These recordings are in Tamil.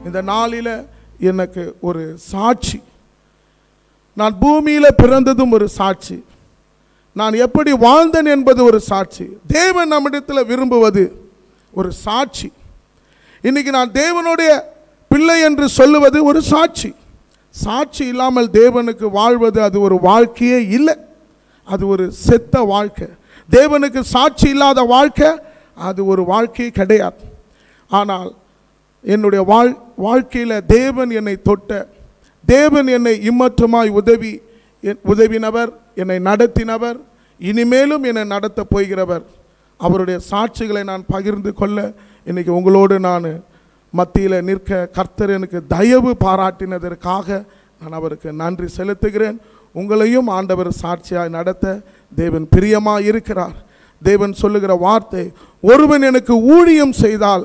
இந்த நாளில் எனக்கு ஒரு சாட்சி நான் பூமியில பிறந்ததும் ஒரு சாட்சி நான் எப்படி வாழ்ந்தேன் என்பது ஒரு சாட்சி தேவன் நம்மிடத்தில் விரும்புவது ஒரு சாட்சி இன்னைக்கு நான் தேவனுடைய பிள்ளை என்று சொல்லுவது ஒரு சாட்சி சாட்சி இல்லாமல் தேவனுக்கு வாழ்வது அது ஒரு வாழ்க்கையே இல்லை அது ஒரு செத்த வாழ்க்கை தேவனுக்கு சாட்சி இல்லாத வாழ்க்கை அது ஒரு வாழ்க்கையே கிடையாது ஆனால் என்னுடைய வாழ் வாழ்க்கையில் தேவன் என்னை தொட்ட தேவன் என்னை இம்மற்றமாய் உதவி என்- உதவினவர் என்னை நடத்தினவர் இனிமேலும் என்னை நடத்த போகிறவர் அவருடைய சாட்சிகளை நான் பகிர்ந்து கொள்ள இன்னைக்கு உங்களோடு நான் மத்தியில் நிற்க கர்த்தர் எனக்கு தயவு பாராட்டினதற்காக நான் அவருக்கு நன்றி செலுத்துகிறேன் உங்களையும் ஆண்டவர் சாட்சியாய் நடத்த தேவன் பிரியமாய் இருக்கிறார் தேவன் சொல்லுகிற வார்த்தை ஒருவன் எனக்கு ஊழியம் செய்தால்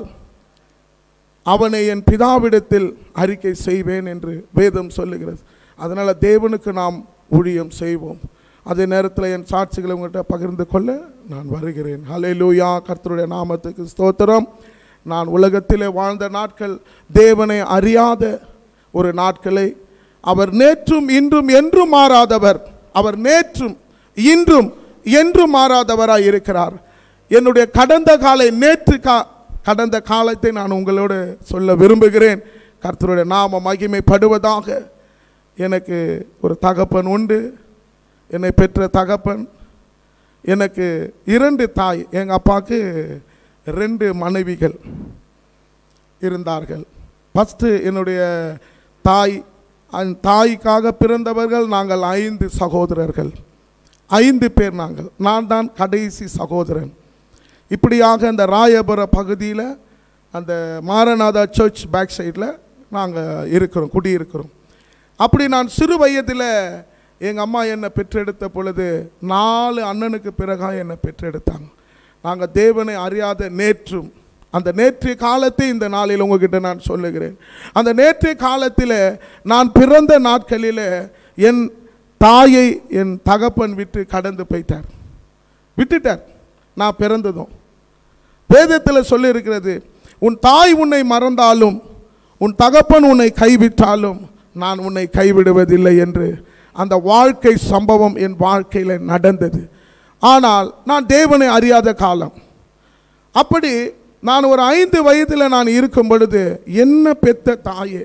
அவனை என் பிதாவிடத்தில் அறிக்கை செய்வேன் என்று வேதம் சொல்லுகிறது அதனால் தேவனுக்கு நாம் ஊழியம் செய்வோம் அதே நேரத்தில் என் சாட்சிகளை உங்கள்கிட்ட பகிர்ந்து கொள்ள நான் வருகிறேன் ஹalleluya கர்த்தருடைய நாமத்துக்கு ஸ்தோத்திரம் நான் உலகத்திலே வாழ்ந்த நாட்கள் தேவனை அறியாத ஒரு நாட்களை அவர் நேற்றும் இன்றும் என்றும் மாறாதவர் அவர் நேற்றும் இன்றும் என்றும் மாறாதவராய் இருக்கிறார் என்னுடைய கடந்த காலை நேற்று கா கடந்த காலத்தை நான் உங்களோடு சொல்ல விரும்புகிறேன் கர்த்தருடைய நாம மகிமைப்படுவதாக எனக்கு ஒரு தகப்பன் உண்டு என்னை பெற்ற தகப்பன் எனக்கு இரண்டு தாய் எங்கள் அப்பாவுக்கு ரெண்டு மனைவிகள் இருந்தார்கள் ஃபஸ்ட்டு என்னுடைய தாய் அந்த தாய்க்காக பிறந்தவர்கள் நாங்கள் ஐந்து சகோதரர்கள் ஐந்து பேர் நாங்கள் நான் தான் கடைசி சகோதரன் இப்படியாக அந்த ராயபுர பகுதியில் அந்த மாரநாதா சர்ச் பேக் சைடில் நாங்கள் இருக்கிறோம் குடியிருக்கிறோம் அப்படி நான் சிறு வயதில் எங்கள் அம்மா என்னை பெற்றெடுத்த பொழுது நாலு அண்ணனுக்கு பிறகாக என்னை பெற்றெடுத்தாங்க நாங்கள் தேவனை அறியாத நேற்றும் அந்த நேற்றைய காலத்தை இந்த நாளில் உங்ககிட்ட நான் சொல்லுகிறேன் அந்த நேற்றைய காலத்தில் நான் பிறந்த நாட்களில் என் தாயை என் தகப்பன் விட்டு கடந்து போயிட்டார் விட்டுட்டார் நான் பிறந்ததும் வேதத்தில் சொல்லியிருக்கிறது உன் தாய் உன்னை மறந்தாலும் உன் தகப்பன் உன்னை கைவிட்டாலும் நான் உன்னை கைவிடுவதில்லை என்று அந்த வாழ்க்கை சம்பவம் என் வாழ்க்கையில் நடந்தது ஆனால் நான் தேவனை அறியாத காலம் அப்படி நான் ஒரு ஐந்து வயதில் நான் இருக்கும் பொழுது என்ன பெத்த தாயே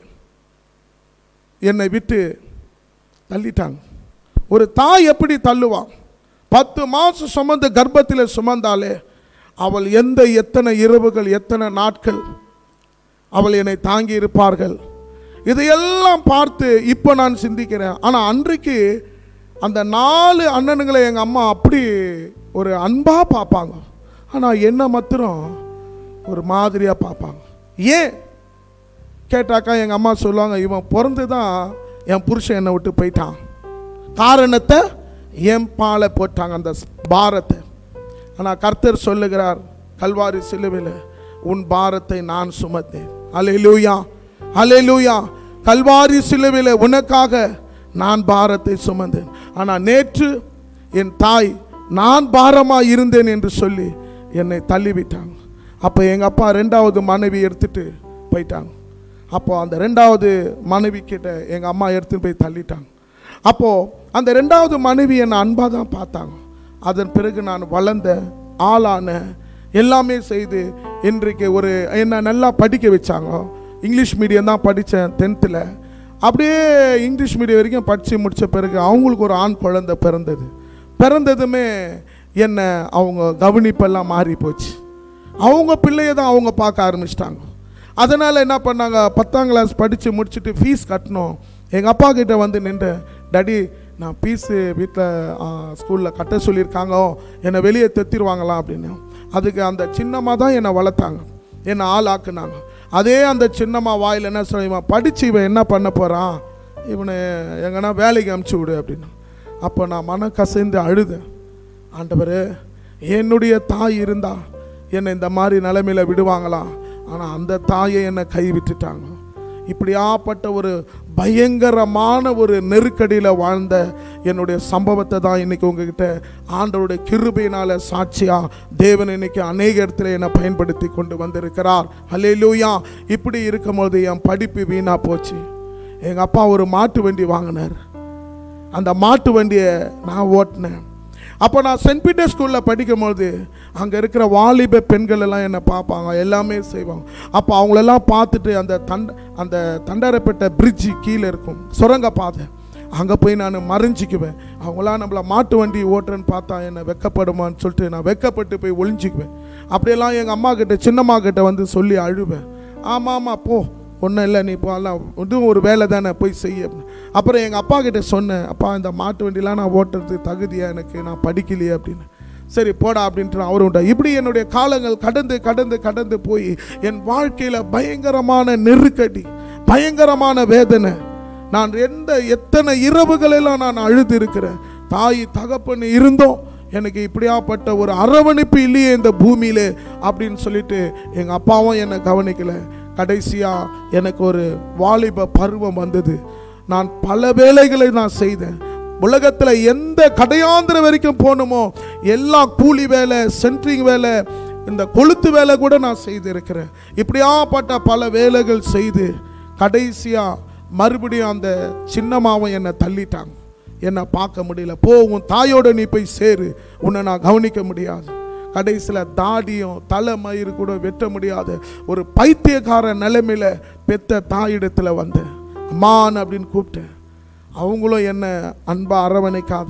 என்னை விட்டு தள்ளிட்டாங்க ஒரு தாய் எப்படி தள்ளுவான் பத்து மாதம் சுமந்து கர்ப்பத்தில் சுமந்தாலே அவள் எந்த எத்தனை இரவுகள் எத்தனை நாட்கள் அவள் என்னை தாங்கி இருப்பார்கள் இதையெல்லாம் பார்த்து இப்போ நான் சிந்திக்கிறேன் ஆனால் அன்றைக்கு அந்த நாலு அண்ணனுங்களை எங்கள் அம்மா அப்படி ஒரு அன்பாக பார்ப்பாங்க ஆனால் என்ன மாத்திரம் ஒரு மாதிரியாக பார்ப்பாங்க ஏன் கேட்டாக்கா எங்கள் அம்மா சொல்லுவாங்க இவன் பிறந்து தான் என் புருஷன் என்னை விட்டு போயிட்டான் காரணத்தை என் பாலை போட்டாங்க அந்த பாரத்தை ஆனால் கர்த்தர் சொல்லுகிறார் கல்வாரி சிலுவையில் உன் பாரத்தை நான் சுமத்தேன் அலையிலூயா அலையிலூயா கல்வாரி சிலுவையில் உனக்காக நான் பாரத்தை சுமந்தேன் ஆனால் நேற்று என் தாய் நான் பாரமாக இருந்தேன் என்று சொல்லி என்னை தள்ளிவிட்டாங்க அப்போ எங்கள் அப்பா ரெண்டாவது மனைவி எடுத்துட்டு போயிட்டாங்க அப்போ அந்த ரெண்டாவது மனைவி கிட்ட எங்கள் அம்மா எடுத்துட்டு போய் தள்ளிட்டாங்க அப்போது அந்த ரெண்டாவது மனைவி என்னை அன்பாக தான் பார்த்தாங்க அதன் பிறகு நான் வளர்ந்த ஆளான எல்லாமே செய்து இன்றைக்கு ஒரு என்னை நல்லா படிக்க வச்சாங்க இங்கிலீஷ் மீடியம் தான் படித்தேன் டென்த்தில் அப்படியே இங்கிலீஷ் மீடியம் வரைக்கும் படித்து முடித்த பிறகு அவங்களுக்கு ஒரு ஆண் குழந்தை பிறந்தது பிறந்ததுமே என்னை அவங்க கவனிப்பெல்லாம் மாறி போச்சு அவங்க பிள்ளைய தான் அவங்க பார்க்க ஆரம்பிச்சிட்டாங்க அதனால் என்ன பண்ணாங்க பத்தாம் கிளாஸ் படித்து முடிச்சுட்டு ஃபீஸ் கட்டணும் எங்கள் அப்பா கிட்ட வந்து நின்று டாடி நான் ஃபீஸு வீட்டில் ஸ்கூலில் கட்ட சொல்லியிருக்காங்க என்னை வெளியே தெத்திருவாங்களாம் அப்படின்னு அதுக்கு அந்த சின்னம்மா தான் என்னை வளர்த்தாங்க என்னை ஆள் ஆக்குனாங்க அதே அந்த சின்னம்மா வாயில் என்ன சொல்லுவான் படித்து இவன் என்ன பண்ண போகிறான் இவனை எங்கன்னா வேலைக்கு அமுச்சு விடு அப்படின்னு அப்போ நான் மன கசைந்து அழுதேன் ஆண்டவரே என்னுடைய தாய் இருந்தா என்னை இந்த மாதிரி நிலைமையில விடுவாங்களா ஆனால் அந்த தாயை என்னை கைவிட்டுட்டாங்க இப்படியாப்பட்ட ஒரு பயங்கரமான ஒரு நெருக்கடியில் வாழ்ந்த என்னுடைய சம்பவத்தை தான் இன்னைக்கு உங்ககிட்ட ஆண்டவருடைய கிருபையினால சாட்சியா தேவன் இன்னைக்கு அநேக இடத்துல என்னை பயன்படுத்தி கொண்டு வந்திருக்கிறார் ஹalleluya இப்படி இருக்கும்போது என் படிப்பு வீணா போச்சு எங்கள் அப்பா ஒரு மாட்டு வண்டி வாங்கினார் அந்த மாட்டு வண்டியை நான் ஓட்டினேன் அப்போ நான் சென்ட் பீட்டர் ஸ்கூலில் படிக்கும்போது அங்கே இருக்கிற வாலிப பெண்கள் எல்லாம் என்னை பார்ப்பாங்க எல்லாமே செய்வாங்க அப்போ அவங்களெல்லாம் பார்த்துட்டு அந்த தண்ட அந்த தண்டரப்பட்ட பிரிட்ஜி கீழே இருக்கும் சுரங்க பாதை அங்கே போய் நான் மறைஞ்சிக்குவேன் அவங்களாம் நம்மள மாட்டு வண்டி ஓட்டுறேன்னு பார்த்தா என்னை வெக்கப்படுமான்னு சொல்லிட்டு நான் வெக்கப்பட்டு போய் ஒளிஞ்சிக்குவேன் அப்படியெல்லாம் எங்கள் அம்மா கிட்ட சின்னம்மா கிட்ட வந்து சொல்லி அழுவேன் ஆமாம் ஆமாம் போ ஒன்றும் இல்லை நீ போகலாம் இதுவும் ஒரு வேலை தானே போய் செய்ய அப்படின்னு. அப்புறம் எங்கள் அப்பா கிட்ட சொன்னேன் அப்பா இந்த மாட்டு வண்டிலாம் நான் ஓட்டுறது தகுதியா எனக்கு நான் படிக்கலையே அப்படின்னு சரி போடா அப்படின்ட்டு அவரும் விட்டார். இப்படி என்னுடைய காலங்கள் கடந்து கடந்து கடந்து போய் என் வாழ்க்கையில் பயங்கரமான நெருக்கடி பயங்கரமான வேதனை நான் எந்த எத்தனை இரவுகளெல்லாம் நான் அழுது இருக்கிறேன் தாய் தகப்பன் இருந்தோம் எனக்கு இப்படியாப்பட்ட ஒரு அரவணைப்பு இல்லையே இந்த பூமியிலே அப்படின்னு சொல்லிட்டு எங்கள் அப்பாவும் என்னை கவனிக்கல கடைசியா எனக்கு ஒரு வாலிப பருவம் வந்தது நான் பல வேலைகளை நான் செய்தேன் உலகத்தில் எந்த கடையாந்திர வரைக்கும் போகணுமோ எல்லா கூலி வேலை சென்ட்ரிங் வேலை இந்த கொளுத்து வேலை கூட நான் செய்திருக்கிறேன் இப்படியாப்பட்ட பல வேலைகள் செய்து கடைசியா மறுபடியும் அந்த சின்னமாவும் என்னை தள்ளிட்டாங்க என்னை பார்க்க முடியல போ உன் தாயோட நீ போய் சேரு உன்னை நான் கவனிக்க முடியாது கடைசியில் தாடியும் தலை மயிறு கூட வெட்ட முடியாத ஒரு பைத்தியக்கார நிலைமையில பெத்த தாயிடத்துல வந்தேன் அம்மான் அப்படின்னு கூப்பிட்டேன் அவங்களும் என்ன அன்பா அரவணைக்காத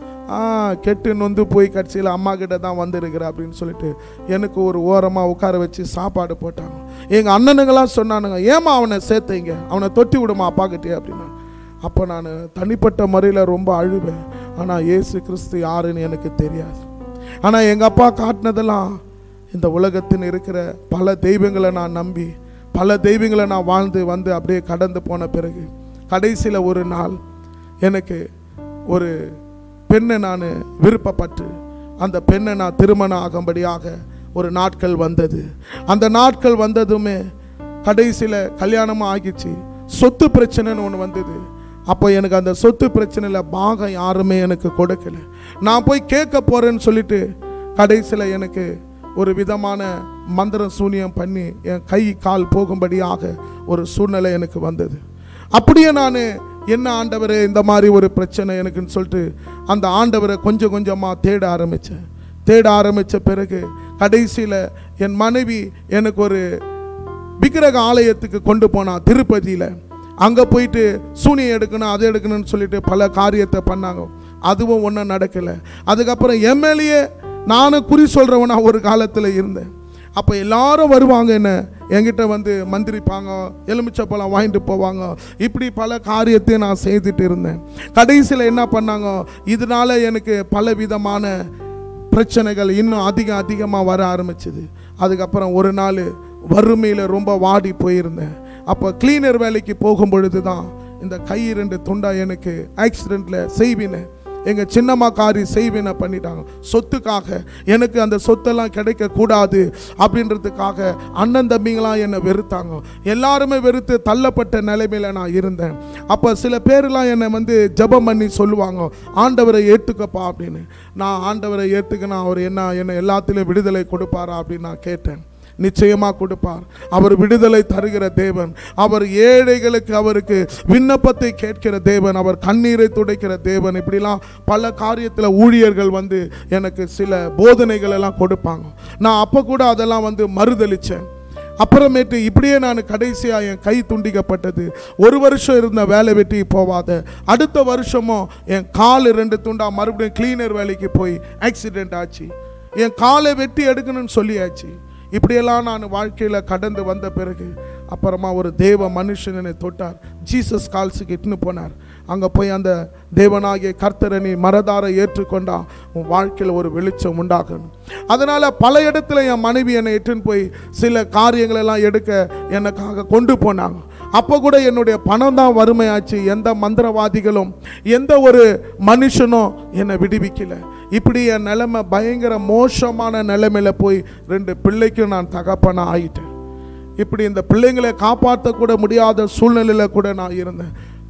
ஆ கெட்டு நொந்து போய் கட்சியில் அம்மா கிட்ட தான் வந்திருக்கிற அப்படின்னு சொல்லிட்டு எனக்கு ஒரு ஓரமாக உட்கார வச்சு சாப்பாடு போட்டாங்க எங்கள் அண்ணனுங்களாம் சொன்னானுங்க ஏமா அவனை சேர்த்தீங்க அவனை தொட்டி விடுமா அப்பா கிட்டே அப்படின்னா அப்போ நான் தனிப்பட்ட முறையில் ரொம்ப அழுவேன் ஆனால் இயேசு கிறிஸ்து யாருன்னு எனக்கு தெரியாது ஆனால் எங்கள் அப்பா காட்டினதெல்லாம் இந்த உலகத்தில் இருக்கிற பல தெய்வங்களை நான் நம்பி பல தெய்வங்களை நான் வாழ்ந்து வந்து அப்படியே கடந்து போன பிறகு கடைசியில் ஒரு நாள் எனக்கு ஒரு பெண்ணை நான் விருப்பப்பட்டு அந்த பெண்ணை நான் திருமணம் ஆகும்படியாக ஒரு நாட்கள் வந்தது அந்த நாட்கள் வந்ததுமே கடைசியில் கல்யாணமும் ஆகிச்சு சொத்து பிரச்சனைன்னு ஒன்று வந்தது அப்போ எனக்கு அந்த சொத்து பிரச்சனையில் பாகம் யாருமே எனக்கு கொடுக்கல நான் போய் கேட்க போகிறேன்னு சொல்லிட்டு கடைசியில் எனக்கு ஒரு விதமான மந்திரம் சூனியம் பண்ணி என் கை கால் போகும்படியாக ஒரு சூழ்நிலை எனக்கு வந்தது அப்படியே நான் என்ன ஆண்டவரே இந்த மாதிரி ஒரு பிரச்சனை எனக்குன்னு சொல்லிட்டு அந்த ஆண்டவரை கொஞ்சம் கொஞ்சமாக தேட ஆரம்பித்தேன் தேட ஆரம்பித்த பிறகு கடைசியில் என் மனைவி எனக்கு ஒரு விக்கிரக ஆலயத்துக்கு கொண்டு போனா திருப்பதியில் அங்கே போயிட்டு சூனியம் எடுக்கணும் அதை எடுக்கணும்னு சொல்லிட்டு பல காரியத்தை பண்ணாங்க அதுவும் ஒன்றும் நடக்கலை அதுக்கப்புறம் எம்எல்ஏ நானும் குறி சொல்கிறவனா ஒரு காலத்தில் இருந்தேன் அப்போ எல்லாரும் வருவாங்க என்ன என்கிட்ட வந்து மந்திரிப்பாங்க எலுமிச்சப்பழம் வாங்கிட்டு போவாங்க இப்படி பல காரியத்தையும் நான் செய்துட்டு இருந்தேன் கடைசியில் என்ன பண்ணாங்க இதனால எனக்கு பல விதமான பிரச்சனைகள் இன்னும் அதிகம் அதிகமாக வர ஆரம்பிச்சது அதுக்கப்புறம் ஒரு நாள் வறுமையில் ரொம்ப வாடி போயிருந்தேன் அப்போ கிளீனர் வேலைக்கு போகும் பொழுது தான் இந்த கை ரெண்டு துண்டா எனக்கு ஆக்சிடெண்ட்டில் செய்வினேன் எங்கள் சின்னம்மா காரி செய்வினை பண்ணிட்டாங்க சொத்துக்காக எனக்கு அந்த சொத்தெல்லாம் கிடைக்க கூடாது அப்படின்றதுக்காக அண்ணன் தம்பிங்களாம் என்னை வெறுத்தாங்க எல்லாருமே வெறுத்து தள்ளப்பட்ட நிலைமையில நான் இருந்தேன் அப்போ சில பேர்லாம் என்னை வந்து ஜெபம் பண்ணி சொல்லுவாங்க ஆண்டவரை ஏற்றுக்கப்பா அப்படின்னு நான் ஆண்டவரை ஏற்றுக்கினா அவர் என்ன என்னை எல்லாத்திலும் விடுதலை கொடுப்பாரா அப்படின்னு நான் கேட்டேன் நிச்சயமாக கொடுப்பார் அவர் விடுதலை தருகிற தேவன் அவர் ஏழைகளுக்கு அவருக்கு விண்ணப்பத்தை கேட்கிற தேவன் அவர் கண்ணீரை துடைக்கிற தேவன் இப்படிலாம் பல காரியத்தில் ஊழியர்கள் வந்து எனக்கு சில போதனைகள் எல்லாம் கொடுப்பாங்க நான் அப்போ கூட அதெல்லாம் வந்து மறுதளித்தேன் அப்புறமேட்டு இப்படியே நான் கடைசியாக என் கை துண்டிக்கப்பட்டது ஒரு வருஷம் இருந்த வேலை வெட்டி போவாத அடுத்த வருஷமும் என் கால் ரெண்டு துண்டா மறுபடியும் கிளீனர் வேலைக்கு போய் ஆக்சிடென்ட் ஆச்சு என் காலை வெட்டி எடுக்கணும்னு சொல்லியாச்சு இப்படியெல்லாம் நான் வாழ்க்கையில் கடந்து வந்த பிறகு அப்புறமா ஒரு தேவ மனுஷன் என்னை தொட்டார் ஜீசஸ் கால்ஸுக்கு இட்டுன்னு போனார் அங்கே போய் அந்த தேவனாகிய கர்த்தரை நீ மரதார ஏற்றுக்கொண்டா உன் வாழ்க்கையில் ஒரு வெளிச்சம் உண்டாகணும் அதனால் பல இடத்துல என் மனைவி என்னை இட்டுன்னு போய் சில காரியங்களெல்லாம் எடுக்க எனக்காக கொண்டு போனாங்க அப்போ கூட என்னுடைய பணம் தான் வறுமையாச்சு எந்த மந்திரவாதிகளும் எந்த ஒரு மனுஷனும் என்னை விடுவிக்கல இப்படி என் நிலைமை பயங்கர மோசமான நிலைமையில போய் ரெண்டு பிள்ளைக்கும் நான் தகப்பனா ஆயிட்டேன் இப்படி இந்த பிள்ளைங்களை காப்பாற்றக்கூட முடியாத சூழ்நிலையில் கூட நான் இருந்தேன்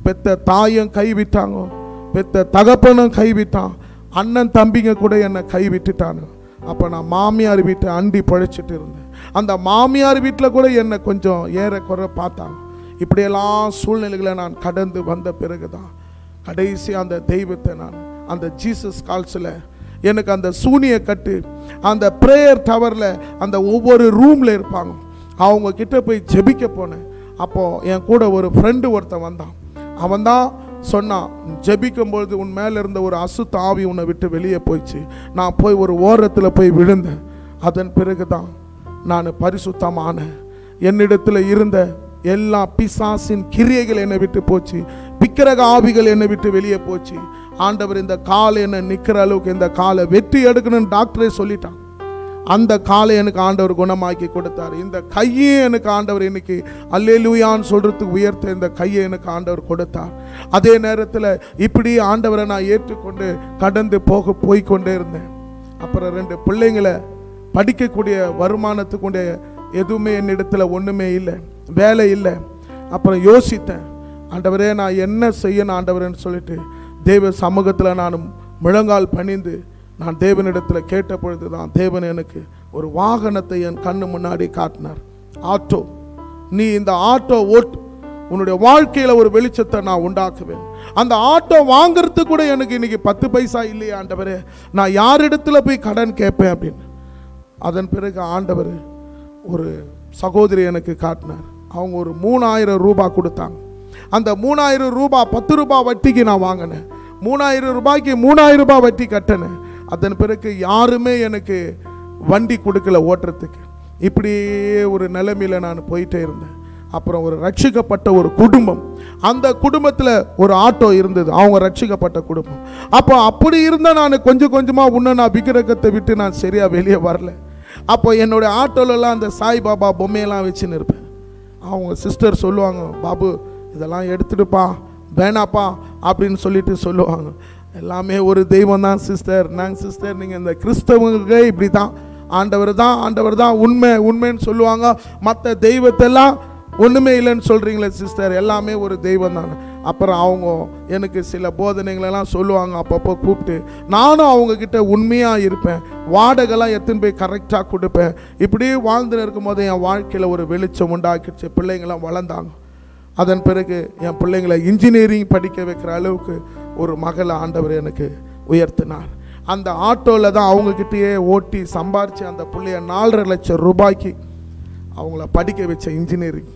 பெத்த தாயும் கைவிட்டாங்க பெத்த தகப்பனும் கைவிட்டான் அண்ணன் தம்பிங்க கூட என்னை கைவிட்டுட்டானு அப்போ நான் மாமியார் வீட்டை அண்டி பழைச்சிட்டு இருந்தேன் அந்த மாமியார் வீட்டில் கூட என்னை கொஞ்சம் ஏறக்குறை பார்த்தாங்க இப்படியெல்லாம் சூழ்நிலைகளை நான் கடந்து வந்த பிறகு தான் கடைசி அந்த தெய்வத்தை நான் அந்த ஜீசஸ் கால்ஸில் எனக்கு அந்த சூனிய கட்டு அந்த ப்ரேயர் டவரில் அந்த ஒவ்வொரு ரூமில் இருப்பாங்க அவங்க கிட்ட போய் ஜெபிக்க போனேன் அப்போது என் கூட ஒரு ஃப்ரெண்டு ஒருத்தன் வந்தான் அவன் தான் சொன்னான் ஜெபிக்கும் பொழுது உன் மேலே இருந்த ஒரு அசுத்த ஆவி உன்னை விட்டு வெளியே போயிடுச்சு நான் போய் ஒரு ஓரத்தில் போய் விழுந்தேன் அதன் பிறகு தான் நான் பரிசுத்தமான என்னிடத்தில் இருந்த எல்லா பிசாசின் கிரியைகள் என்னை விட்டு போச்சு விக்கிரக ஆவிகள் என்னை விட்டு வெளியே போச்சு ஆண்டவர் இந்த காலை என்ன நிற்கிற அளவுக்கு இந்த காலை வெற்றி எடுக்கணும்னு டாக்டரே சொல்லிட்டான் அந்த காலை எனக்கு ஆண்டவர் குணமாக்கி கொடுத்தார் இந்த கையை எனக்கு ஆண்டவர் இன்னைக்கு அல்லேலூயான்னு சொல்றதுக்கு உயர்த்த இந்த கையை எனக்கு ஆண்டவர் கொடுத்தார் அதே நேரத்தில் இப்படி ஆண்டவரை நான் ஏற்றுக்கொண்டு கடந்து போக போய் கொண்டே இருந்தேன் அப்புறம் ரெண்டு பிள்ளைங்களை படிக்கக்கூடிய வருமானத்துக்குடைய எதுவுமே என்னிடத்துல ஒன்றுமே இல்லை வேலை இல்லை அப்புறம் யோசித்தேன் ஆண்டவரே நான் என்ன செய்யணும் ஆண்டவரேன்னு சொல்லிட்டு தேவ சமூகத்தில் நான் முழங்கால் பணிந்து நான் தேவனிடத்தில் கேட்ட பொழுது தான் தேவன் எனக்கு ஒரு வாகனத்தை என் கண்ணு முன்னாடி காட்டினார் ஆட்டோ நீ இந்த ஆட்டோ ஓட்டு உன்னுடைய வாழ்க்கையில ஒரு வெளிச்சத்தை நான் உண்டாக்குவேன் அந்த ஆட்டோ வாங்குறதுக்கு கூட எனக்கு இன்னைக்கு பத்து பைசா இல்லையா ஆண்டவரே நான் யாரிடத்துல போய் கடன் கேட்பேன் அப்படின்னு அதன் பிறகு ஆண்டவர் ஒரு சகோதரி எனக்கு காட்டினார் அவங்க ஒரு மூணாயிரம் ரூபாய் கொடுத்தாங்க அந்த மூணாயிரம் ரூபாய் பத்து ரூபாய் வட்டிக்கு நான் வாங்கினேன் மூணாயிரம் ரூபாய்க்கு மூணாயிரம் ரூபாய் வட்டி கட்டினேன் அதன் பிறகு யாருமே எனக்கு வண்டி கொடுக்கல ஓட்டுறதுக்கு இப்படியே ஒரு நிலைமையில நான் போயிட்டே இருந்தேன் அப்புறம் ஒரு ரட்சிக்கப்பட்ட ஒரு குடும்பம் அந்த குடும்பத்தில் ஒரு ஆட்டோ இருந்தது அவங்க ரட்சிக்கப்பட்ட குடும்பம் அப்போ அப்படி இருந்தால் நான் கொஞ்சம் கொஞ்சமாக இன்னும் நான் விக்கிரகத்தை விட்டு நான் சரியாக வெளியே வரல அப்போ என்னுடைய ஆட்டோலலாம் அந்த சாய்பாபா பொம்மையெல்லாம் வச்சுன்னு இருப்பேன் அவங்க சிஸ்டர் சொல்லுவாங்க பாபு இதெல்லாம் எடுத்துடுப்பா வேணாப்பா அப்படின்னு சொல்லிட்டு சொல்லுவாங்க எல்லாமே ஒரு தெய்வம் தான் சிஸ்டர் நாங்கள் சிஸ்டர் நீங்கள் இந்த கிறிஸ்தவங்களுக்கே இப்படி தான் ஆண்டவர் தான் ஆண்டவர் தான் உண்மை உண்மைன்னு சொல்லுவாங்க மற்ற தெய்வத்தெல்லாம் ஒன்றுமே இல்லைன்னு சொல்கிறீங்களே சிஸ்டர் எல்லாமே ஒரு தெய்வம் தானே அப்புறம் அவங்க எனக்கு சில போதனைகளெல்லாம் சொல்லுவாங்க அப்பப்போ கூப்பிட்டு நானும் அவங்கக்கிட்ட உண்மையாக இருப்பேன் வாடகைலாம் எத்தனை போய் கரெக்டாக கொடுப்பேன் இப்படியே வாழ்ந்துன்னு இருக்கும்போது என் வாழ்க்கையில் ஒரு வெளிச்சம் உண்டாக்கிடுச்சு பிள்ளைங்களாம் வளர்ந்தாங்க அதன் பிறகு என் பிள்ளைங்களை இன்ஜினியரிங் படிக்க வைக்கிற அளவுக்கு ஒரு மகளை ஆண்டவர் எனக்கு உயர்த்தினார் அந்த ஆட்டோவில் தான் அவங்கக்கிட்டேயே ஓட்டி சம்பாரித்து அந்த பிள்ளைய நாலரை லட்சம் ரூபாய்க்கு அவங்கள படிக்க வச்ச இன்ஜினியரிங்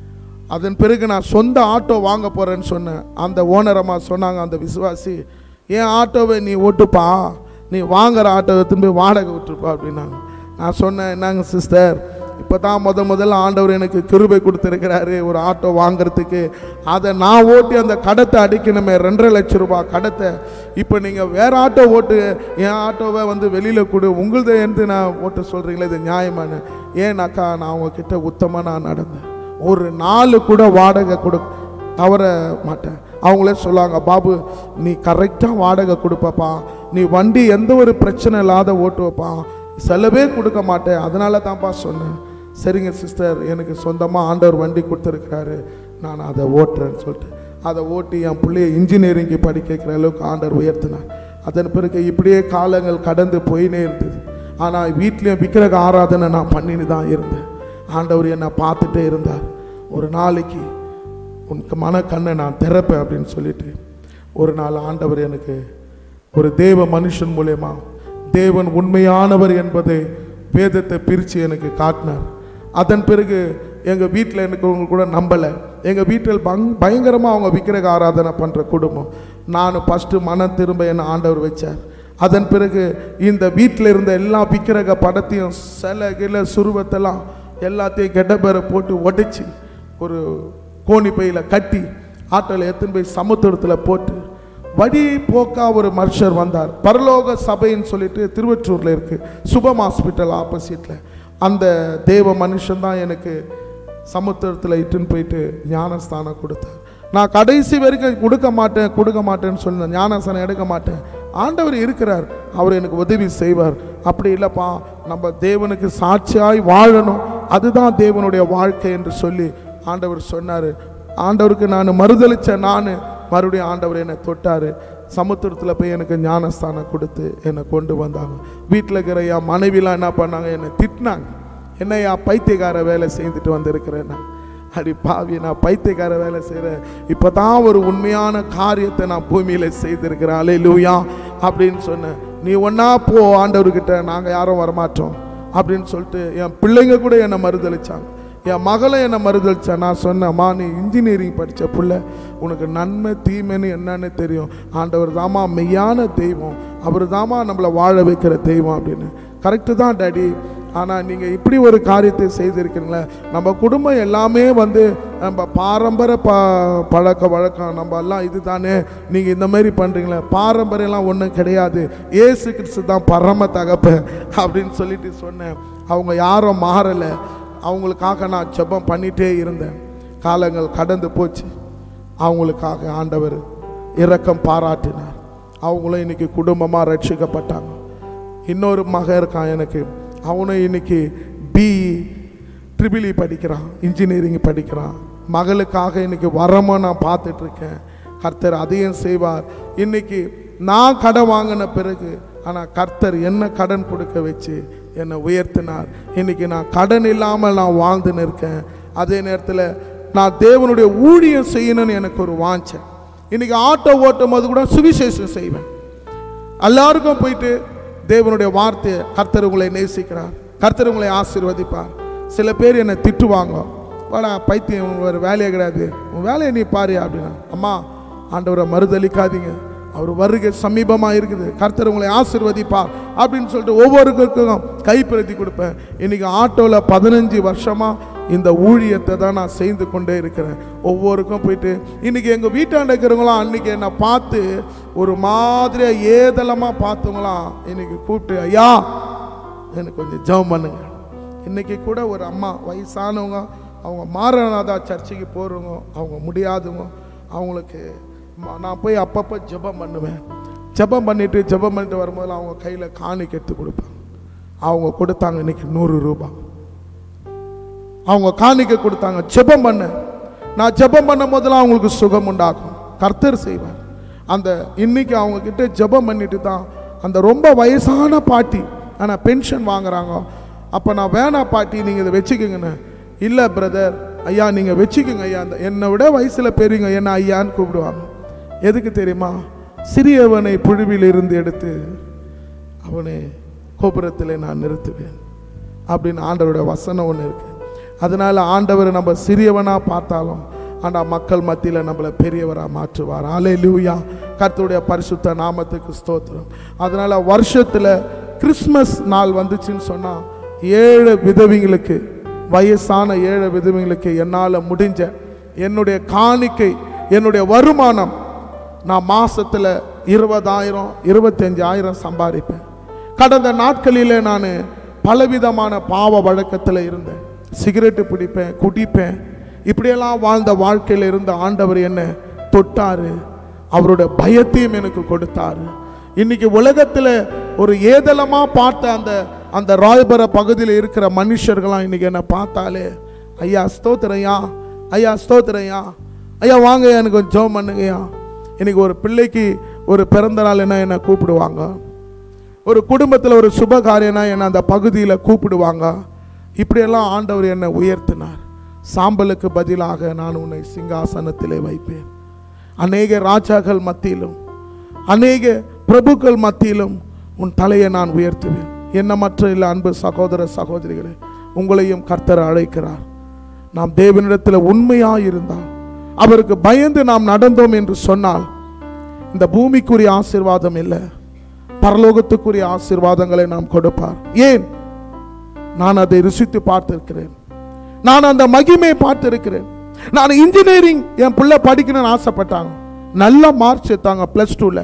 அதன் பிறகு நான் சொந்த ஆட்டோ வாங்க போகிறேன்னு சொன்னேன் அந்த ஓனரம்மா சொன்னாங்க அந்த விசுவாசி ஏன் ஆட்டோவை நீ ஓட்டுப்பா நீ வாங்குற ஆட்டோவை திரும்பி வாடகை விட்டுருப்பா அப்படின்னாங்க நான் சொன்னேன் என்னங்க சிஸ்டர் இப்போ தான் முத முதல்ல ஆண்டவர் எனக்கு கிருபை கொடுத்துருக்கிறாரு ஒரு ஆட்டோ வாங்குறதுக்கு அதை நான் ஓட்டி அந்த கடத்தை அடிக்கணுமே ரெண்டரை லட்சம் ரூபாய் கடத்தை இப்போ நீங்கள் வேற ஆட்டோ ஓட்டு என் ஆட்டோவை வந்து வெளியில் கொடு உங்களது இருந்து நான் ஓட்ட சொல்கிறீங்களே இது நியாயமான ஏன்னாக்கா நான் உங்ககிட்ட உத்தமாக நான் நடந்தேன் ஒரு நாலு கூட வாடகை கொடு தவற மாட்டேன் அவங்களே சொல்லுவாங்க பாபு நீ கரெக்டாக வாடகை கொடுப்பப்பா நீ வண்டி எந்த ஒரு பிரச்சனை இல்லாத ஓட்டுவப்பா செலவே கொடுக்க மாட்டேன் அதனால தான்ப்பா சொன்னேன் சரிங்க சிஸ்டர் எனக்கு சொந்தமாக ஆண்டவர் வண்டி கொடுத்துருக்கிறாரு நான் அதை ஓட்டுறேன்னு சொல்லிட்டு அதை ஓட்டி என் பிள்ளைய இன்ஜினியரிங்க்கு படிக்க வைக்கிற அளவுக்கு ஆண்டவர் உயர்த்தினார் அதன் பிறகு இப்படியே காலங்கள் கடந்து போயினே இருந்தது ஆனால் வீட்லேயும் விக்கிரக ஆராதனை நான் பண்ணின்னு தான் இருந்தேன் ஆண்டவர் என்னை பார்த்துட்டே இருந்தார் ஒரு நாளைக்கு உனக்கு மனக்கண்ணை நான் திறப்பேன் அப்படின்னு சொல்லிட்டு ஒரு நாள் ஆண்டவர் எனக்கு ஒரு தேவ மனுஷன் மூலயமா தேவன் உண்மையானவர் என்பதை வேதத்தை பிரித்து எனக்கு காட்டினார் அதன் பிறகு எங்கள் வீட்டில் எனக்கு அவங்க கூட நம்பலை எங்கள் வீட்டில் பங் பயங்கரமாக அவங்க விக்கிரக ஆராதனை பண்ணுற குடும்பம் நான் ஃபஸ்ட்டு மனம் திரும்ப என்னை ஆண்டவர் வச்சார் அதன் பிறகு இந்த வீட்டில் இருந்த எல்லா விக்கிரக படத்தையும் சில கில சுருவத்தெல்லாம் எல்லாத்தையும் கெட்டபேரை போட்டு உடைச்சி ஒரு கோணி பையில் கட்டி ஆட்டோவில் எத்தனை போய் சமுத்திரத்தில் போட்டு வழி போக்கா ஒரு மனுஷர் வந்தார் பரலோக சபைன்னு சொல்லிட்டு திருவற்றூரில் இருக்குது சுபம் ஹாஸ்பிட்டல் ஆப்போசிட்டில் அந்த தேவ மனுஷன் தான் எனக்கு சமுத்திரத்தில் இட்டுன்னு போயிட்டு ஞானஸ்தானம் கொடுத்தார் நான் கடைசி வரைக்கும் கொடுக்க மாட்டேன் கொடுக்க மாட்டேன்னு சொன்னேன் ஞானஸ்தானம் எடுக்க மாட்டேன் ஆண்டவர் இருக்கிறார் அவர் எனக்கு உதவி செய்வார் அப்படி இல்லைப்பா நம்ம தேவனுக்கு சாட்சியாய் வாழணும் அதுதான் தேவனுடைய வாழ்க்கை என்று சொல்லி ஆண்டவர் சொன்னார் ஆண்டவருக்கு நான் மறுதளிச்ச நான் மறுபடியும் ஆண்டவர் என்னை தொட்டாரு சமுத்திரத்தில் போய் எனக்கு ஞானஸ்தானம் கொடுத்து என்னை கொண்டு வந்தாங்க வீட்டில் இருக்கிற என் மனைவிலாம் என்ன பண்ணாங்க என்னை திட்டினாங்க என்னையா பைத்தியக்கார வேலை செய்துட்டு வந்திருக்கிறேன் நான் அடி பாவி நான் பைத்தியக்கார வேலை செய்கிறேன் இப்போ தான் ஒரு உண்மையான காரியத்தை நான் பூமியில் செய்திருக்கிறேன் அலே லூயா அப்படின்னு சொன்னேன் நீ ஒன்றா போ ஆண்டவர்கிட்ட நாங்கள் யாரும் வரமாட்டோம் அப்படின்னு சொல்லிட்டு என் பிள்ளைங்க கூட என்னை மறுதளிச்சாங்க என் மகளை என்னை மறுதளிச்சா நான் சொன்னேம்மா நீ இன்ஜினியரிங் படித்த பிள்ளை உனக்கு நன்மை தீமைன்னு என்னன்னு தெரியும் ஆண்டவர் தாமா மெய்யான தெய்வம் அவர் தாமா நம்மளை வாழ வைக்கிற தெய்வம் அப்படின்னு கரெக்டு தான் டாடி ஆனால் நீங்கள் இப்படி ஒரு காரியத்தை செய்திருக்கீங்களே நம்ம குடும்பம் எல்லாமே வந்து நம்ம பாரம்பரிய ப பழக்க வழக்கம் நம்ம எல்லாம் இது தானே நீங்கள் இந்த மாதிரி பண்ணுறீங்களே பாரம்பரியம்லாம் ஒன்றும் கிடையாது ஏசு கிறிஸ்து தான் பரம தகப்ப அப்படின்னு சொல்லிட்டு சொன்னேன் அவங்க யாரும் மாறலை அவங்களுக்காக நான் ஜெபம் பண்ணிகிட்டே இருந்தேன் காலங்கள் கடந்து போச்சு அவங்களுக்காக ஆண்டவர் இரக்கம் பாராட்டினார் அவங்களும் இன்னைக்கு குடும்பமாக ரட்சிக்கப்பட்டாங்க இன்னொரு மகன் இருக்கான் எனக்கு அவனும் இன்னைக்கு பி ட்ரிபிளி படிக்கிறான் இன்ஜினியரிங் படிக்கிறான் மகளுக்காக இன்னைக்கு வரமாக நான் பார்த்துட்டு இருக்கேன் கர்த்தர் அதையும் செய்வார் இன்னைக்கு நான் கடன் வாங்கின பிறகு ஆனால் கர்த்தர் என்ன கடன் கொடுக்க வச்சு என்னை உயர்த்தினார் இன்னைக்கு நான் கடன் இல்லாமல் நான் வாழ்ந்துன்னு இருக்கேன் அதே நேரத்தில் நான் தேவனுடைய ஊழியம் செய்யணும்னு எனக்கு ஒரு வாஞ்சை இன்னைக்கு ஆட்டோ ஓட்டும் போது கூட சுவிசேஷம் செய்வேன் எல்லாருக்கும் போயிட்டு தேவனுடைய வார்த்தையை கர்த்தர் உங்களை நேசிக்கிறார் கர்த்தர் உங்களை ஆசீர்வதிப்பார் சில பேர் என்னை திட்டுவாங்க வாடா பைத்தியம் உனக்கு வேறு வேலையே கிடையாது உன் வேலையை நீ பாரு அப்படின்னா அம்மா ஆண்டவரை மறுதளிக்காதீங்க அவர் வருகை சமீபமாக இருக்குது கர்த்தர் உங்களை ஆசீர்வதிப்பார் அப்படின்னு சொல்லிட்டு ஒவ்வொருக்கும் கைப்பிரதி கொடுப்பேன் இன்னைக்கு ஆட்டோவில் பதினஞ்சு வருஷமாக இந்த ஊழியத்தை தான் நான் செய்து கொண்டே இருக்கிறேன் ஒவ்வொருக்கும் போயிட்டு இன்னைக்கு எங்கள் வீட்டாண்ட இருக்கிறவங்களாம் அன்னைக்கு என்னை பார்த்து ஒரு மாதிரியாக ஏதலமாக பார்த்தவங்களாம் இன்னைக்கு கூப்பிட்டு ஐயா எனக்கு கொஞ்சம் ஜெபம் பண்ணுங்க இன்னைக்கு கூட ஒரு அம்மா வயசானவங்க அவங்க மாரநாதா சர்ச்சுக்கு போகிறவங்க அவங்க முடியாதவங்க அவங்களுக்கு ம- நான் போய் அப்பப்போ ஜெபம் பண்ணுவேன் ஜெபம் பண்ணிட்டு ஜெபம் பண்ணிட்டு வரும்போது அவங்க கையில் காணிக்கை எடுத்து கொடுப்பேன் அவங்க கொடுத்தாங்க இன்னைக்கு நூறு ரூபாய் அவங்க காணிக்கை கொடுத்தாங்க ஜெபம் பண்ண நான் ஜெபம் பண்ணும் போதெல்லாம் அவங்களுக்கு சுகம் உண்டாகும் கர்த்தர் செய்வார் அந்த இன்னைக்கு அவங்க கிட்ட ஜெபம் பண்ணிட்டு தான் அந்த ரொம்ப வயசான பாட்டி ஆனால் பென்ஷன் வாங்குறாங்க அப்போ நான் வேணா பாட்டி நீங்கள் இதை வச்சுக்கோங்கண்ணே இல்லை பிரதர் ஐயா நீங்கள் வச்சுக்கோங்க ஐயா அந்த என்னை விட வயசில் பெரியவங்க என்ன ஐயான்னு கூப்பிடுவாங்க எதுக்கு தெரியுமா சிறியவனை புழுவில் இருந்து எடுத்து அவனை கோபுரத்தில் நான் நிறுத்துவேன் அப்படின்னு ஆண்டவருடைய வசனம் ஒன்று இருக்கு அதனால ஆண்டவர் நம்ம சிறியவனாக பார்த்தாலும் ஆனால் மக்கள் மத்தியில் நம்மளை பெரியவராக மாற்றுவார் ஆலே லூயா கர்த்தருடைய பரிசுத்த நாமத்துக்கு ஸ்தோத்திரம் அதனால வருஷத்தில் கிறிஸ்மஸ் நாள் வந்துச்சுன்னு சொன்னால் ஏழு விதவிங்களுக்கு வயசான ஏழு விதவிங்களுக்கு என்னால் முடிஞ்ச என்னுடைய காணிக்கை என்னுடைய வருமானம் நான் மாசத்துல இருபதாயிரம் இருபத்தஞ்சாயிரம் சம்பாதிப்பேன் கடந்த நாட்களில் நான் பலவிதமான பாவ வழக்கத்தில் இருந்தேன் சிகரெட்டு பிடிப்பேன் குடிப்பேன் இப்படியெல்லாம் வாழ்ந்த வாழ்க்கையில் இருந்த ஆண்டவர் என்ன தொட்டாரு அவருடைய பயத்தையும் எனக்கு கொடுத்தாரு இன்னைக்கு உலகத்தில் ஒரு ஏதலமா பார்த்த அந்த அந்த ராயபர பகுதியில் இருக்கிற மனுஷர்களாம் இன்னைக்கு என்ன பார்த்தாலே ஐயா ஸ்தோத்திரையா ஐயா ஸ்தோத்திரையா ஐயா வாங்க எனக்கு கொஞ்சம் ஜெபம் பண்ணுங்கய்யா இன்னைக்கு ஒரு பிள்ளைக்கு ஒரு பிறந்த நாள் என்ன என்னை கூப்பிடுவாங்க ஒரு குடும்பத்தில் ஒரு சுப காரியம்னா என்னை அந்த பகுதியில் கூப்பிடுவாங்க இப்படியெல்லாம் ஆண்டவர் என்னை உயர்த்தினார் சாம்பலுக்கு பதிலாக நான் உன்னை சிங்காசனத்திலே வைப்பேன் அநேக ராஜாக்கள் மத்தியிலும் அநேக பிரபுக்கள் மத்தியிலும் உன் தலையை நான் உயர்த்துவேன் என்ன மற்ற இல்லை அன்பு சகோதர சகோதரிகளே உங்களையும் கர்த்தர் அழைக்கிறார் நாம் தேவனிடத்தில் உண்மையாக இருந்தால் அவருக்கு பயந்து நாம் நடந்தோம் என்று சொன்னால் இந்த பூமிக்குரிய ஆசீர்வாதம் இல்லை பரலோகத்துக்குரிய ஆசீர்வாதங்களை நாம் கொடுப்பார் ஏன் நான் அதை ருசித்து பார்த்திருக்கிறேன் நான் அந்த மகிமையை பார்த்திருக்கிறேன் நான் இன்ஜினியரிங் என் பிள்ளை படிக்கணும்னு ஆசைப்பட்டாங்க நல்ல மார்க்ஸ் எடுத்தாங்க ப்ளஸ் டூவில்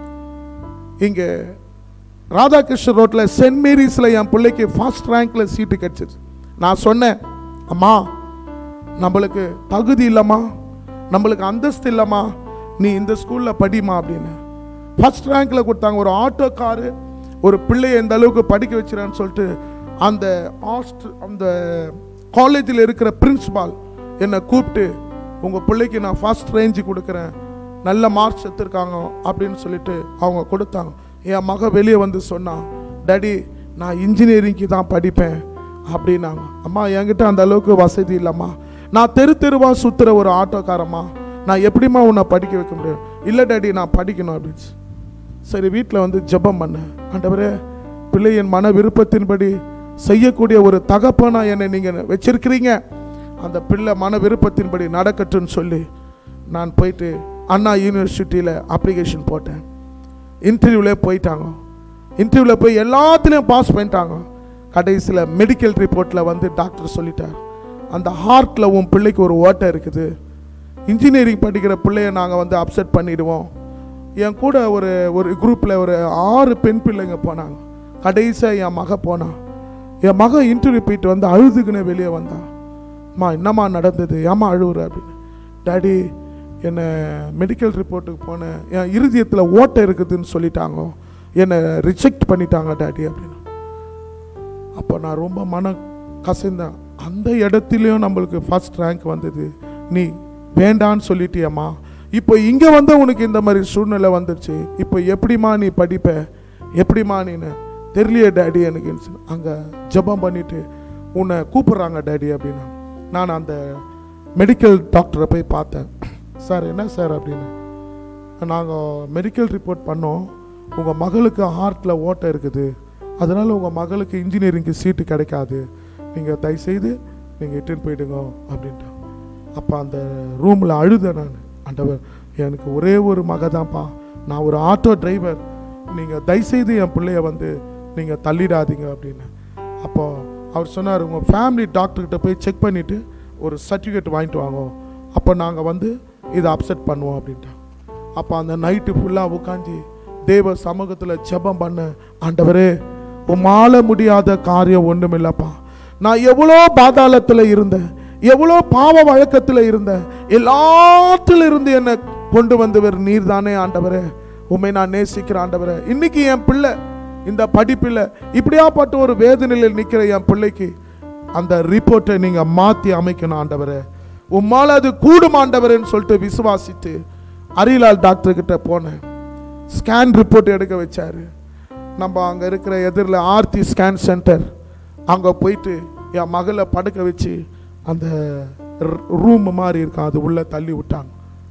இங்கே ராதாகிருஷ்ணன் ரோட்டில் சென்ட் மேரிஸில் என் பிள்ளைக்கு ஃபர்ஸ்ட் ரேங்க்ல சீட்டு கிடைச்சிச்சு நான் சொன்னேன் அம்மா நம்மளுக்கு தகுதி இல்லைம்மா நம்மளுக்கு அந்தஸ்து இல்லைம்மா நீ இந்த ஸ்கூலில் படிமா அப்படின்னு ஃபர்ஸ்ட் ரேங்க்ல கொடுத்தாங்க ஒரு ஆட்டோ காரு ஒரு பிள்ளையை எந்த அளவுக்கு படிக்க வச்சிருன்னு சொல்லிட்டு அந்த ஹாஸ்ட் அந்த காலேஜில் இருக்கிற பிரின்சிபால் என்னை கூப்பிட்டு உங்கள் பிள்ளைக்கு நான் ஃபர்ஸ்ட் ரேஞ்சு கொடுக்குறேன் நல்ல மார்க்ஸ் எடுத்திருக்காங்க அப்படின்னு சொல்லிட்டு அவங்க கொடுத்தாங்க என் மக வெளியே வந்து சொன்னான் டாடி நான் இன்ஜினியரிங்க்கு தான் படிப்பேன் அப்படின்னாங்க அம்மா என்கிட்ட அந்த அளவுக்கு வசதி இல்லைம்மா நான் தெரு தெருவாக சுற்றுற ஒரு ஆட்டோக்காரம்மா நான் எப்படிம்மா உன்னை படிக்க வைக்க முடியும் இல்லை டாடி நான் படிக்கணும் அப்படின்னு சரி வீட்டில் வந்து ஜெபம் பண்ணேன் ஆண்டவரே பிள்ளை என் மன விருப்பத்தின்படி செய்யக்கூடிய ஒரு தகப்பனா என்னை நீங்கள் வச்சிருக்கிறீங்க அந்த பிள்ளை மன விருப்பத்தின்படி நடக்கட்டும்னு சொல்லி நான் போயிட்டு அண்ணா யூனிவர்சிட்டியில் அப்ளிகேஷன் போட்டேன் இன்டர்வியூவில் போயிட்டாங்க இன்டர்வியூவில் போய் எல்லாத்துலேயும் பாஸ் பண்ணிட்டாங்க கடைசியில் மெடிக்கல் ரிப்போர்ட்டில் வந்து டாக்டர் சொல்லிட்டார் அந்த ஹார்ட்டில் உன் பிள்ளைக்கு ஒரு ஓட்டை இருக்குது இன்ஜினியரிங் படிக்கிற பிள்ளைய நாங்கள் வந்து அப்செட் பண்ணிடுவோம் என் கூட ஒரு ஒரு குரூப்பில் ஒரு ஆறு பெண் பிள்ளைங்க போனாங்க கடைசியாக என் மக போனான் என் மக இன்டர்வியூ போயிட்டு வந்து அழுதுக்குன்னு வெளியே வந்தான் அம்மா என்னம்மா நடந்தது ஏம்மா அழுவுற அப்படின்னு டாடி என்னை மெடிக்கல் ரிப்போர்ட்டுக்கு போனேன் என் இருதயத்தில் ஓட்டை இருக்குதுன்னு சொல்லிட்டாங்க என்னை ரிஜெக்ட் பண்ணிட்டாங்க டாடி அப்படின்னு அப்போ நான் ரொம்ப மன கசந்தேன் அந்த இடத்துலையும் நம்மளுக்கு ஃபர்ஸ்ட் ரேங்க் வந்தது நீ வேண்டான்னு சொல்லிட்டியம்மா இப்போ இங்கே வந்து உனக்கு இந்த மாதிரி சூழ்நிலை வந்துருச்சு இப்போ எப்படிம்மா நீ படிப்ப எப்படிம்மா நீனு தெரியலையே டேடி எனக்கு அங்கே ஜெபம் பண்ணிட்டு உன்னை கூப்பிட்றாங்க டேடி அப்படின்னா நான் அந்த மெடிக்கல் டாக்டரை போய் பார்த்தேன் சார் என்ன சார் அப்படின்னு நாங்கள் மெடிக்கல் ரிப்போர்ட் பண்ணோம் உங்கள் மகளுக்கு ஹார்ட்டில் ஓட்டை இருக்குது அதனால் உங்கள் மகளுக்கு இன்ஜினியரிங்க்கு சீட்டு கிடைக்காது நீங்கள் தயவுசெய்து நீங்கள் இட்டுன்னு போயிடுங்க அப்படின்ட்டான் அப்போ அந்த ரூமில் அழுதேன் நான் ஆண்டவர் எனக்கு ஒரே ஒரு மக தான்ப்பா நான் ஒரு ஆட்டோ டிரைவர் நீங்கள் தயவுசெய்து என் பிள்ளைய வந்து நீங்கள் தள்ளிடாதீங்க அப்படின்னு அப்போ அவர் சொன்னார் உங்கள் ஃபேமிலி டாக்டர்கிட்ட போய் செக் பண்ணிவிட்டு ஒரு சர்டிஃபிகேட் வாங்கிட்டு வாங்க அப்போ நாங்கள் வந்து இதை அப்செட் பண்ணுவோம் அப்படின்ட்டான் அப்போ அந்த நைட்டு ஃபுல்லாக உட்காந்து தேவ சமூகத்தில் ஜெபம் பண்ண ஆண்டவரே உமால முடியாத காரியம் ஒன்றும் இல்லைப்பா நான் எவ்வளோ பாதாளத்தில் இருந்தேன் எவ்வளோ பாவ வழக்கத்தில் இருந்தேன் எல்லாத்துல இருந்து என்னை கொண்டு வந்தவர் நீர் தானே ஆண்டவரே உண்மை நான் நேசிக்கிற ஆண்டவரே இன்னைக்கு என் பிள்ளை இந்த படிப்பில் இப்படியாப்பட்ட ஒரு வேதனையில் நிற்கிற என் பிள்ளைக்கு அந்த ரிப்போர்ட்டை நீங்க மாத்தி அமைக்கணும் ஆண்டவரே உம்மால அது கூடும் ஆண்டவரேன்னு சொல்லிட்டு விசுவாசித்து அரிலால் டாக்டர் கிட்ட போனேன் ஸ்கேன் ரிப்போர்ட் எடுக்க வச்சாரு நம்ம அங்கே இருக்கிற எதிரில் ஆர்த்தி ஸ்கேன் சென்டர் அங்கே போயிட்டு என் மகளை படுக்க வச்சு அந்த ரூம் மாதிரி இருக்கும் அது உள்ள தள்ளி விட்டாங்க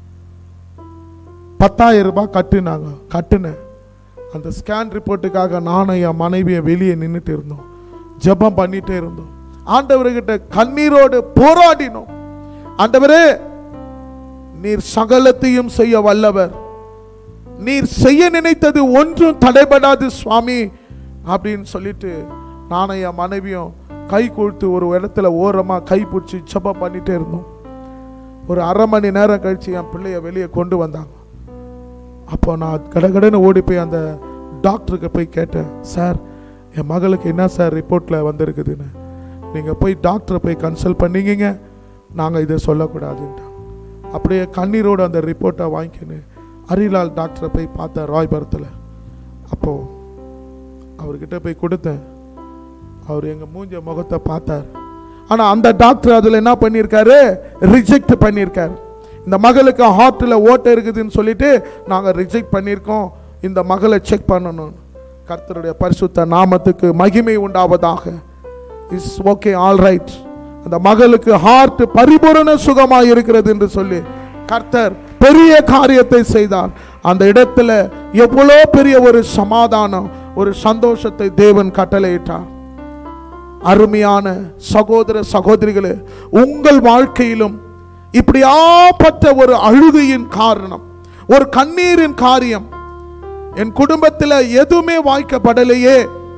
பத்தாயிரம் ரூபாய் கட்டுனாங்க கட்டுனேன் அந்த ஸ்கேன் ரிப்போர்ட்டுக்காக நானும் என் மனைவியை வெளியே நின்றுட்டு இருந்தோம் ஜெபம் பண்ணிட்டே இருந்தோம் ஆண்டவர்கிட்ட கண்ணீரோடு போராடினோம் ஆண்டவரே நீர் சகலத்தையும் செய்ய வல்லவர் நீர் செய்ய நினைத்தது ஒன்றும் தடைபடாது சுவாமி அப்படின்னு சொல்லிட்டு நானும் என் மனைவியும் கை கொடுத்து ஒரு இடத்துல ஓரமா கை பிடிச்சி ஜெபம் பண்ணிட்டே இருந்தோம் ஒரு அரை மணி நேரம் கழிச்சு என் பிள்ளைய வெளியே கொண்டு வந்தாங்க அப்போ நான் கடகடன்னு ஓடி போய் அந்த டாக்டருக்கு போய் கேட்டேன் சார் என் மகளுக்கு என்ன சார் ரிப்போர்ட்டில் வந்திருக்குதுன்னு நீங்கள் போய் டாக்டரை போய் கன்சல்ட் பண்ணீங்க நாங்கள் இதை சொல்லக்கூடாதுன்ட்டாங்க அப்படியே கண்ணீரோடு அந்த ரிப்போர்ட்டை வாங்கிக்கின்னு ஹரிலால் டாக்டரை போய் பார்த்தேன் ராய்புரத்தில் அப்போது அவர்கிட்ட போய் கொடுத்தேன் அவர் எங்கள் மூஞ்ச முகத்தை பார்த்தார் ஆனால் அந்த டாக்டர் அதில் என்ன பண்ணியிருக்காரு ரிஜெக்ட் பண்ணியிருக்காரு இந்த மகளுக்கு ஹார்ட்டில் ஓட்டை இருக்குதுன்னு சொல்லிட்டு நாங்கள் ரிஜெக்ட் பண்ணியிருக்கோம் இந்த மகளை செக் பண்ணணும் கர்த்தருடைய பரிசுத்த நாமத்துக்கு மகிமை உண்டாவதாக இஸ் ஓகே ஆல் ரைட் அந்த மகளுக்கு ஹார்ட் பரிபூரண சுகமாக இருக்கிறது என்று சொல்லி கர்த்தர் பெரிய காரியத்தை செய்தார் அந்த இடத்துல எவ்வளோ பெரிய ஒரு சமாதானம் ஒரு சந்தோஷத்தை தேவன் கட்டளையிட்டார் அருமையான சகோதர சகோதரிகளே உங்கள் வாழ்க்கையிலும் இப்படியாப்பட்ட ஒரு அழுகையின் காரணம் ஒரு கண்ணீரின் காரியம் என் குடும்பத்தில் எதுவுமே வாய்க்கப்படலையே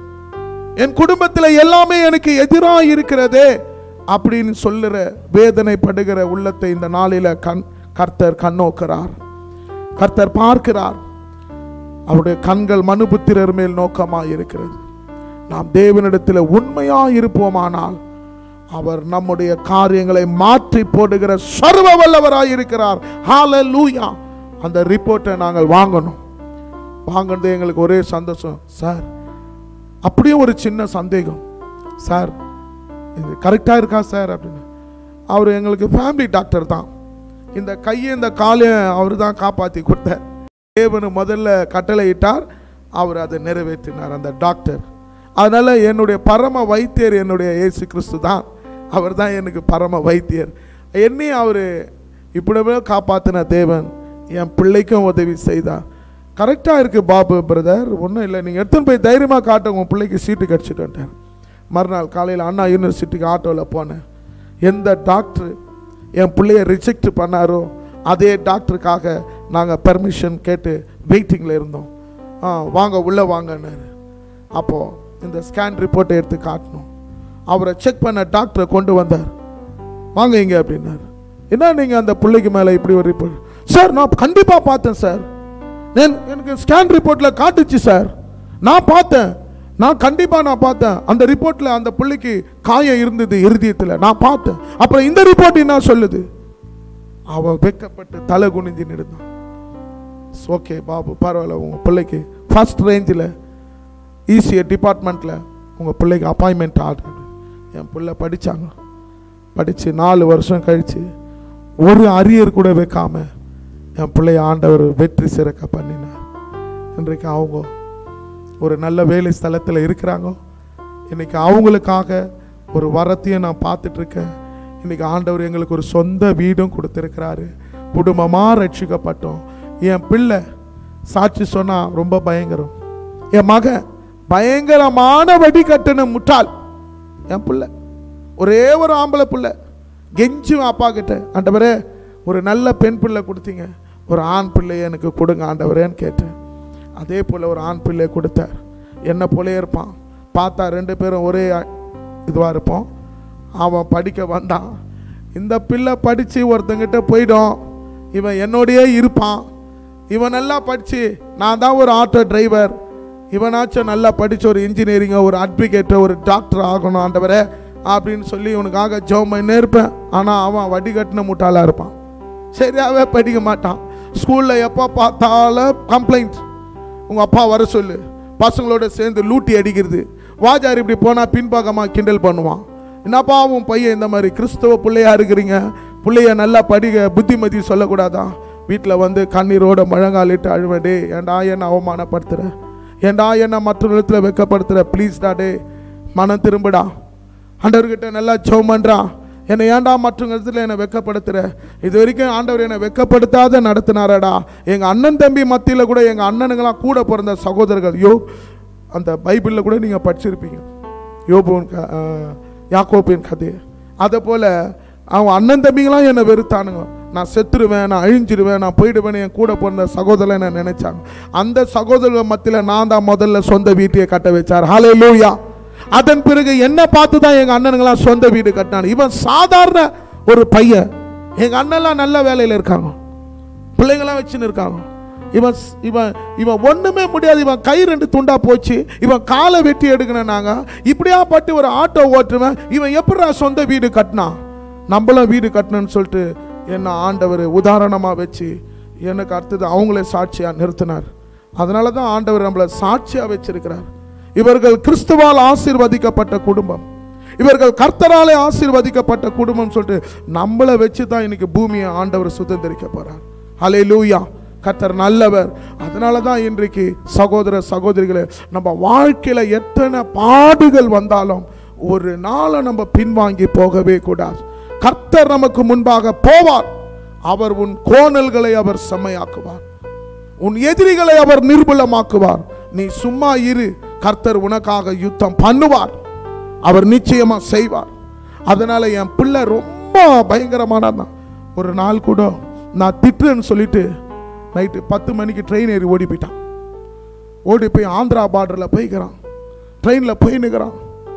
என் குடும்பத்தில் எல்லாமே எனக்கு எதிராக இருக்கிறதே அப்படின்னு சொல்லுற வேதனைப்படுகிற உள்ளத்தை இந்த நாளில கண் கர்த்தர் கண்ணோக்கிறார் கர்த்தர் பார்க்கிறார் அவருடைய கண்கள் மனுபுத்திரர் மேல் நோக்கமாக இருக்கிறது நாம் தேவனிடத்தில் உண்மையா இருப்போமானால் அவர் நம்முடைய காரியங்களை மாற்றி போடுகிற சர்வ வல்லவராய் இருக்கிறார் ஹalleluya அந்த ரிப்போர்ட்டை நாங்கள் வாங்கணும் வாங்கினது எங்களுக்கு ஒரே சந்தோஷம் சார் அப்படியே ஒரு சின்ன சந்தேகம் சார் இது கரெக்டாக இருக்கா சார் அப்படின்னு அவர் எங்களுக்கு ஃபேமிலி டாக்டர் தான் இந்த கையை இந்த காலையும் அவர் தான் காப்பாற்றி கொடுத்தார் தேவனு முதல்ல கட்டளையிட்டார் அவர் அதை நிறைவேற்றினார் அந்த டாக்டர் அதனால என்னுடைய பரம வைத்தியர் என்னுடைய இயேசு கிறிஸ்து தான் அவர் தான் எனக்கு பரம வைத்தியர் என்னையும் அவர் இப்படிவே காப்பாற்றின தேவன் என் பிள்ளைக்கும் உதவி செய்தார் கரெக்டாக இருக்குது பாபு பிரதர் ஒன்றும் இல்லை நீங்கள் எடுத்துன்னு போய் தைரியமாக காட்டுங்க உன் பிள்ளைக்கு சீட்டு கிடச்சிட்டு வந்துட்டார் மறுநாள் காலையில் அண்ணா யூனிவர்சிட்டிக்கு ஆட்டோவில் போனேன் எந்த டாக்டர் என் பிள்ளைய ரிஜெக்ட் பண்ணாரோ அதே டாக்டருக்காக நாங்கள் பெர்மிஷன் கேட்டு வெயிட்டிங்கில் இருந்தோம் ஆ வாங்க உள்ளே வாங்கன்னாரு அப்போது இந்த ஸ்கேன் ரிப்போர்ட்டை எடுத்து காட்டணும் அவரை செக் பண்ண டாக்டரை கொண்டு வந்தார் வாங்க இங்க அப்படின்னாரு என்ன நீங்கள் அந்த பிள்ளைக்கு மேலே இப்படி ஒரு ரிப்போர்ட் சார் நான் கண்டிப்பாக பார்த்தேன் சார் நான் எனக்கு ஸ்கேன் ரிப்போர்ட்டில் காட்டுச்சு சார் நான் பார்த்தேன் நான் கண்டிப்பாக நான் பார்த்தேன் அந்த ரிப்போர்ட்டில் அந்த பிள்ளைக்கு காயம் இருந்தது இருதயத்தில் நான் பார்த்தேன் அப்புறம் இந்த ரிப்போர்ட் என்ன சொல்லுது அவன் வெக்கப்பட்டு தலை குனிஞ்சு நின்றுதான் ஓகே பாபு பரவாயில்ல உங்கள் பிள்ளைக்கு ஃபர்ஸ்ட் ரேஞ்சில் ஈஸியாக டிபார்ட்மெண்ட்டில் உங்கள் பிள்ளைக்கு அப்பாயின்மெண்ட் ஆர்டர் என் பிள்ளை படித்தாங்க படித்து நாலு வருஷம் கழித்து ஒரு அரியர் கூட வைக்காம என் பிள்ளைய ஆண்டவர் வெற்றி சிறக்க பண்ணினார் இன்றைக்கு அவங்க ஒரு நல்ல வேலை ஸ்தலத்தில் இருக்கிறாங்க இன்னைக்கு அவங்களுக்காக ஒரு வரத்தையும் நான் பார்த்துட்டு இருக்கேன் இன்னைக்கு ஆண்டவர் எங்களுக்கு ஒரு சொந்த வீடும் கொடுத்துருக்கிறாரு குடும்பமாக ரட்சிக்கப்பட்டோம் என் பிள்ளை சாட்சி சொன்னா ரொம்ப பயங்கரம் என் மகன் பயங்கரமான வடி கட்டின முட்டாள் என் பிள்ளை ஒரே ஒரு ஆம்பளை பிள்ளை கெஞ்சும் அப்பா கிட்ட ஆண்டவரே ஒரு நல்ல பெண் பிள்ளை கொடுத்தீங்க ஒரு ஆண் பிள்ளையை எனக்கு கொடுங்க ஆண்டவரேன்னு கேட்டேன் அதே போல் ஒரு ஆண் பிள்ளை கொடுத்தார் என்ன போலே இருப்பான் பார்த்தா ரெண்டு பேரும் ஒரே இதுவாக இருப்போம் அவன் படிக்க வந்தான் இந்த பிள்ளை படித்து ஒருத்தங்கிட்ட போயிடும் இவன் என்னோடையே இருப்பான் இவன் நல்லா படித்து நான் தான் ஒரு ஆட்டோ டிரைவர் இவனாச்சும் நல்லா படித்து ஒரு இன்ஜினியரிங்கோ ஒரு அட்வொகேட்டோ ஒரு டாக்டர் ஆகணும் ஆண்டவரே அப்படின்னு சொல்லி இவனுக்காக ஜோம் பண்ணி இருப்பேன் ஆனால் அவன் வடி கட்டின முட்டாளாக இருப்பான் சரியாகவே படிக்க மாட்டான் ஸ்கூலில் எப்போ பார்த்தாலும் கம்ப்ளைண்ட் உங்கள் அப்பா வர சொல்லு பசங்களோட சேர்ந்து லூட்டி அடிக்கிறது வாஜார் இப்படி போனால் பின்பக்கமாக கிண்டல் பண்ணுவான் என்னப்பா உன் பையன் இந்த மாதிரி கிறிஸ்தவ பிள்ளையா இருக்கிறீங்க பிள்ளைய நல்லா படிக்க புத்திமதி சொல்லக்கூடாதா வீட்டில் வந்து கண்ணீரோட முழங்காலிட்டு அழுவடே ஏன்டா என்னை அவமானப்படுத்துற ஏன்டா என்னை மற்ற இடத்துல வெக்கப்படுத்துற ப்ளீஸ் டே மனம் திரும்புடா ஆண்டவர்கிட்ட நல்லா ஜெபம் பண்ணுறான் என்னை ஏன்டா மற்ற இடத்துல என்னை வெக்கப்படுத்துற இது வரைக்கும் ஆண்டவர் என்னை வெக்கப்படுத்தாத நடத்தினாரடா எங்கள் அண்ணன் தம்பி மத்தியில் கூட எங்கள் அண்ணனுங்களாம் கூட பிறந்த சகோதரர்கள் யோ அந்த பைபிளில் கூட நீங்கள் படிச்சிருப்பீங்க யோபுவின் க அஹ், யாக்கோப்பின் கதையை அதை போல் அவன் அண்ணன் தம்பிங்களாம் என்னை வெறுத்தானுங்க நான் செத்துருவேன் நான் அழிஞ்சிருவேன் நான் போயிடுவேன் என் கூட பிறந்த சகோதரன் என்ன நினைச்சாங்க அந்த சகோதரர்கள் மத்தியில் நான் தான் முதல்ல சொந்த வீட்டையே கட்ட வச்சார் ஹலே லூயா அதன் பிறகு என்ன பார்த்து தான் எங்கள் அண்ணனுங்களாம் சொந்த வீடு கட்டினாங்க இவன் சாதாரண ஒரு பையன் எங்கள் அண்ணன்லாம் நல்ல வேலையில் இருக்காங்க பிள்ளைங்களாம் வச்சுன்னு இருக்காங்க இவன் ஸ்- இவன் இவன் ஒண்ணுமே முடியாது இவன் கை ரெண்டு துண்டா போச்சு இவன் காலை வெட்டி எடுக்கணும் நாங்க இப்படியா பட்டு ஒரு ஆட்டோ ஓட்டுவேன் இவன் எப்படிடா சொந்த வீடு கட்டினான் நம்மளும் வீடு கட்டணும்னு சொல்லிட்டு என்ன ஆண்டவர் உதாரணமா வச்சு எனக்கு அடுத்தது அவங்களே சாட்சியா நிறுத்தினார் அதனால தான் ஆண்டவர் நம்மளை சாட்சியா வச்சிருக்கிறார் இவர்கள் கிறிஸ்துவால் ஆசீர்வதிக்கப்பட்ட குடும்பம் இவர்கள் கர்த்தராலே ஆசீர்வதிக்கப்பட்ட குடும்பம் சொல்லிட்டு நம்மளை வச்சு தான் இன்னைக்கு பூமியை ஆண்டவர் சுதந்திரிக்க போறார் ஹலே லூயா கர்த்தர் நல்லவர் அதனால தான் இன்றைக்கு சகோதர சகோதரிகளே நம்ம வாழ்க்கையில எத்தனை பாடுகள் வந்தாலும் ஒரு நாளை நம்ம பின்வாங்கி போகவே கூடாது கர்த்தர் நமக்கு முன்பாக போவார் அவர் உன் கோணல்களை அவர் செம்மையாக்குவார் உன் எதிரிகளை அவர் நிர்மூலமாக்குவார் நீ சும்மா இரு கர்த்தர் உனக்காக யுத்தம் பண்ணுவார் அவர் நிச்சயமா செய்வார் அதனால என் பிள்ளை ரொம்ப பயங்கரமானதான் ஒரு நாள் கூட நான் திட்டுறேன்னு சொல்லிட்டு நைட்டு பத்து மணிக்கு ட்ரெயின் ஏறி ஓடி போயிட்டான் ஓடி போய் ஆந்திரா பார்டரில் போய்க்கிறான் ட்ரெயினில் போய் நிற்கிறான்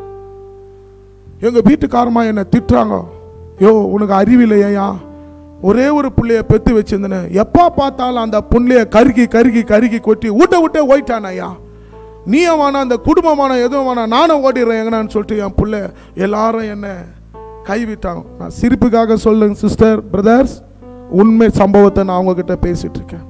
எங்கள் வீட்டுக்காரமா என்னை திட்டுறாங்க யோ உனக்கு அறிவில்லையா ஒரே ஒரு புள்ளைய பெத்து வச்சிருந்தேன் எப்போ பார்த்தாலும் அந்த புள்ளைய கருகி கருகி கருகி கொட்டி ஊட்ட விட்டே ஓயிட்டான் ஐயா நீயும் வேணாம் அந்த குடும்பம் வேணாம் எதுவும் வேணாம் நானும் ஓடிடுறேன் எங்கனான்னு சொல்லிட்டு என் புள்ள எல்லாரும் என்ன கைவிட்டாங்க நான் சிரிப்புக்காக சொல்லுங்க சிஸ்டர் பிரதர்ஸ் உண்மை சம்பவத்தை நான் அவங்கக்கிட்ட பேசிட்டு இருக்கேன்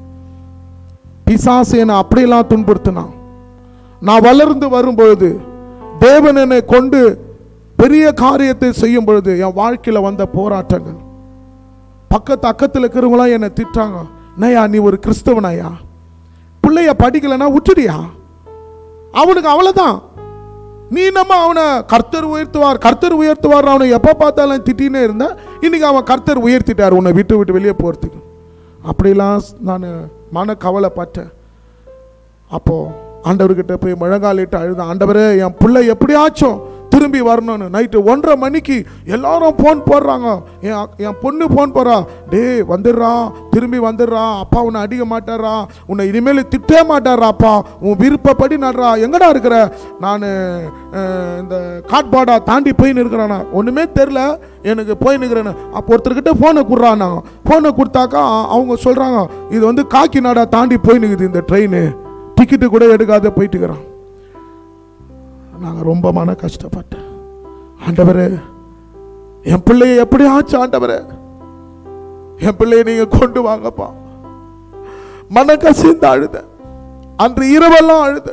பிசாசு என்னை அப்படியெல்லாம் துன்புறுத்தினான் நான் வளர்ந்து வரும்பொழுது தேவன் என்னை கொண்டு பெரிய காரியத்தை செய்யும் பொழுது என் வாழ்க்கையில் வந்த போராட்டங்கள் பக்கத்து அக்கத்தில் இருக்கிறவங்களாம் என்னை திட்டாங்க நையா நீ ஒரு கிறிஸ்தவனாயா பிள்ளைய படிக்கலைன்னா விட்டுடியா அவனுக்கு அவ்வளோதான் நீ நம்ம அவனை கர்த்தர் உயர்த்துவார் கர்த்தர் உயர்த்துவார் அவனை எப்போ பார்த்தாலும் திட்டினே இருந்தா இன்னைக்கு அவன் கர்த்தர் உயர்த்திட்டார் உன்னை விட்டு விட்டு வெளியே போகிறதுக்கு அப்படிலாம் நான் மன கவலைப்பட்டேன் அப்போ ஆண்டவர்கிட்ட போய் முழங்காலிட்டு அழுத ஆண்டவரே என் பிள்ளை எப்படியாச்சும் திரும்பி வரணும்னு நைட்டு ஒன்றரை மணிக்கு எல்லாரும் ஃபோன் போடுறாங்க என் அக்- என் பொண்ணு ஃபோன் போடுறா டேய் வந்துடுறா திரும்பி வந்துடுறா அப்பா உன்னை அடிக்க மாட்டாரா உன்னை இனிமேல் திட்டவே மாட்டாரா அப்பா உன் விருப்பப்படி நடுறா எங்கடா இருக்கிற நான் இந்த காட்பாடா தாண்டி போய் நிற்கிறேண்ணா ஒன்றுமே தெரில எனக்கு போய் நிற்கிறேன்னு அப்போ ஒருத்தர்கிட்ட ஃபோனை கொடுறாங்க ஃபோனை கொடுத்தாக்கா அவங்க சொல்கிறாங்க இது வந்து காக்கிநாடா தாண்டி போய் நிற்குது இந்த ட்ரெயின் டிக்கெட்டு கூட எடுக்காத போயிட்டு இருக்கிறோம் நாங்கள் ரொம்ப மன கஷ்டப்பட்டேன் ஆண்டவரே என் பிள்ளைய எப்படி ஆச்சு ஆண்டவரே என் பிள்ளைய நீங்க கொண்டு வாங்கப்பா மன கசிந்து அழுத அன்று இரவெல்லாம் அழுத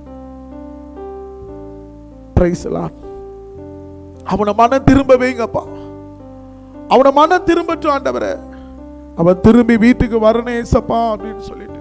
Praise the Lord. அவனை மனம் திரும்ப வைங்கப்பா அவனை மனம் திரும்பட்டும் ஆண்டவரே அவன் திரும்பி வீட்டுக்கு வரனே ஏசப்பா அப்படின்னு சொல்லிட்டு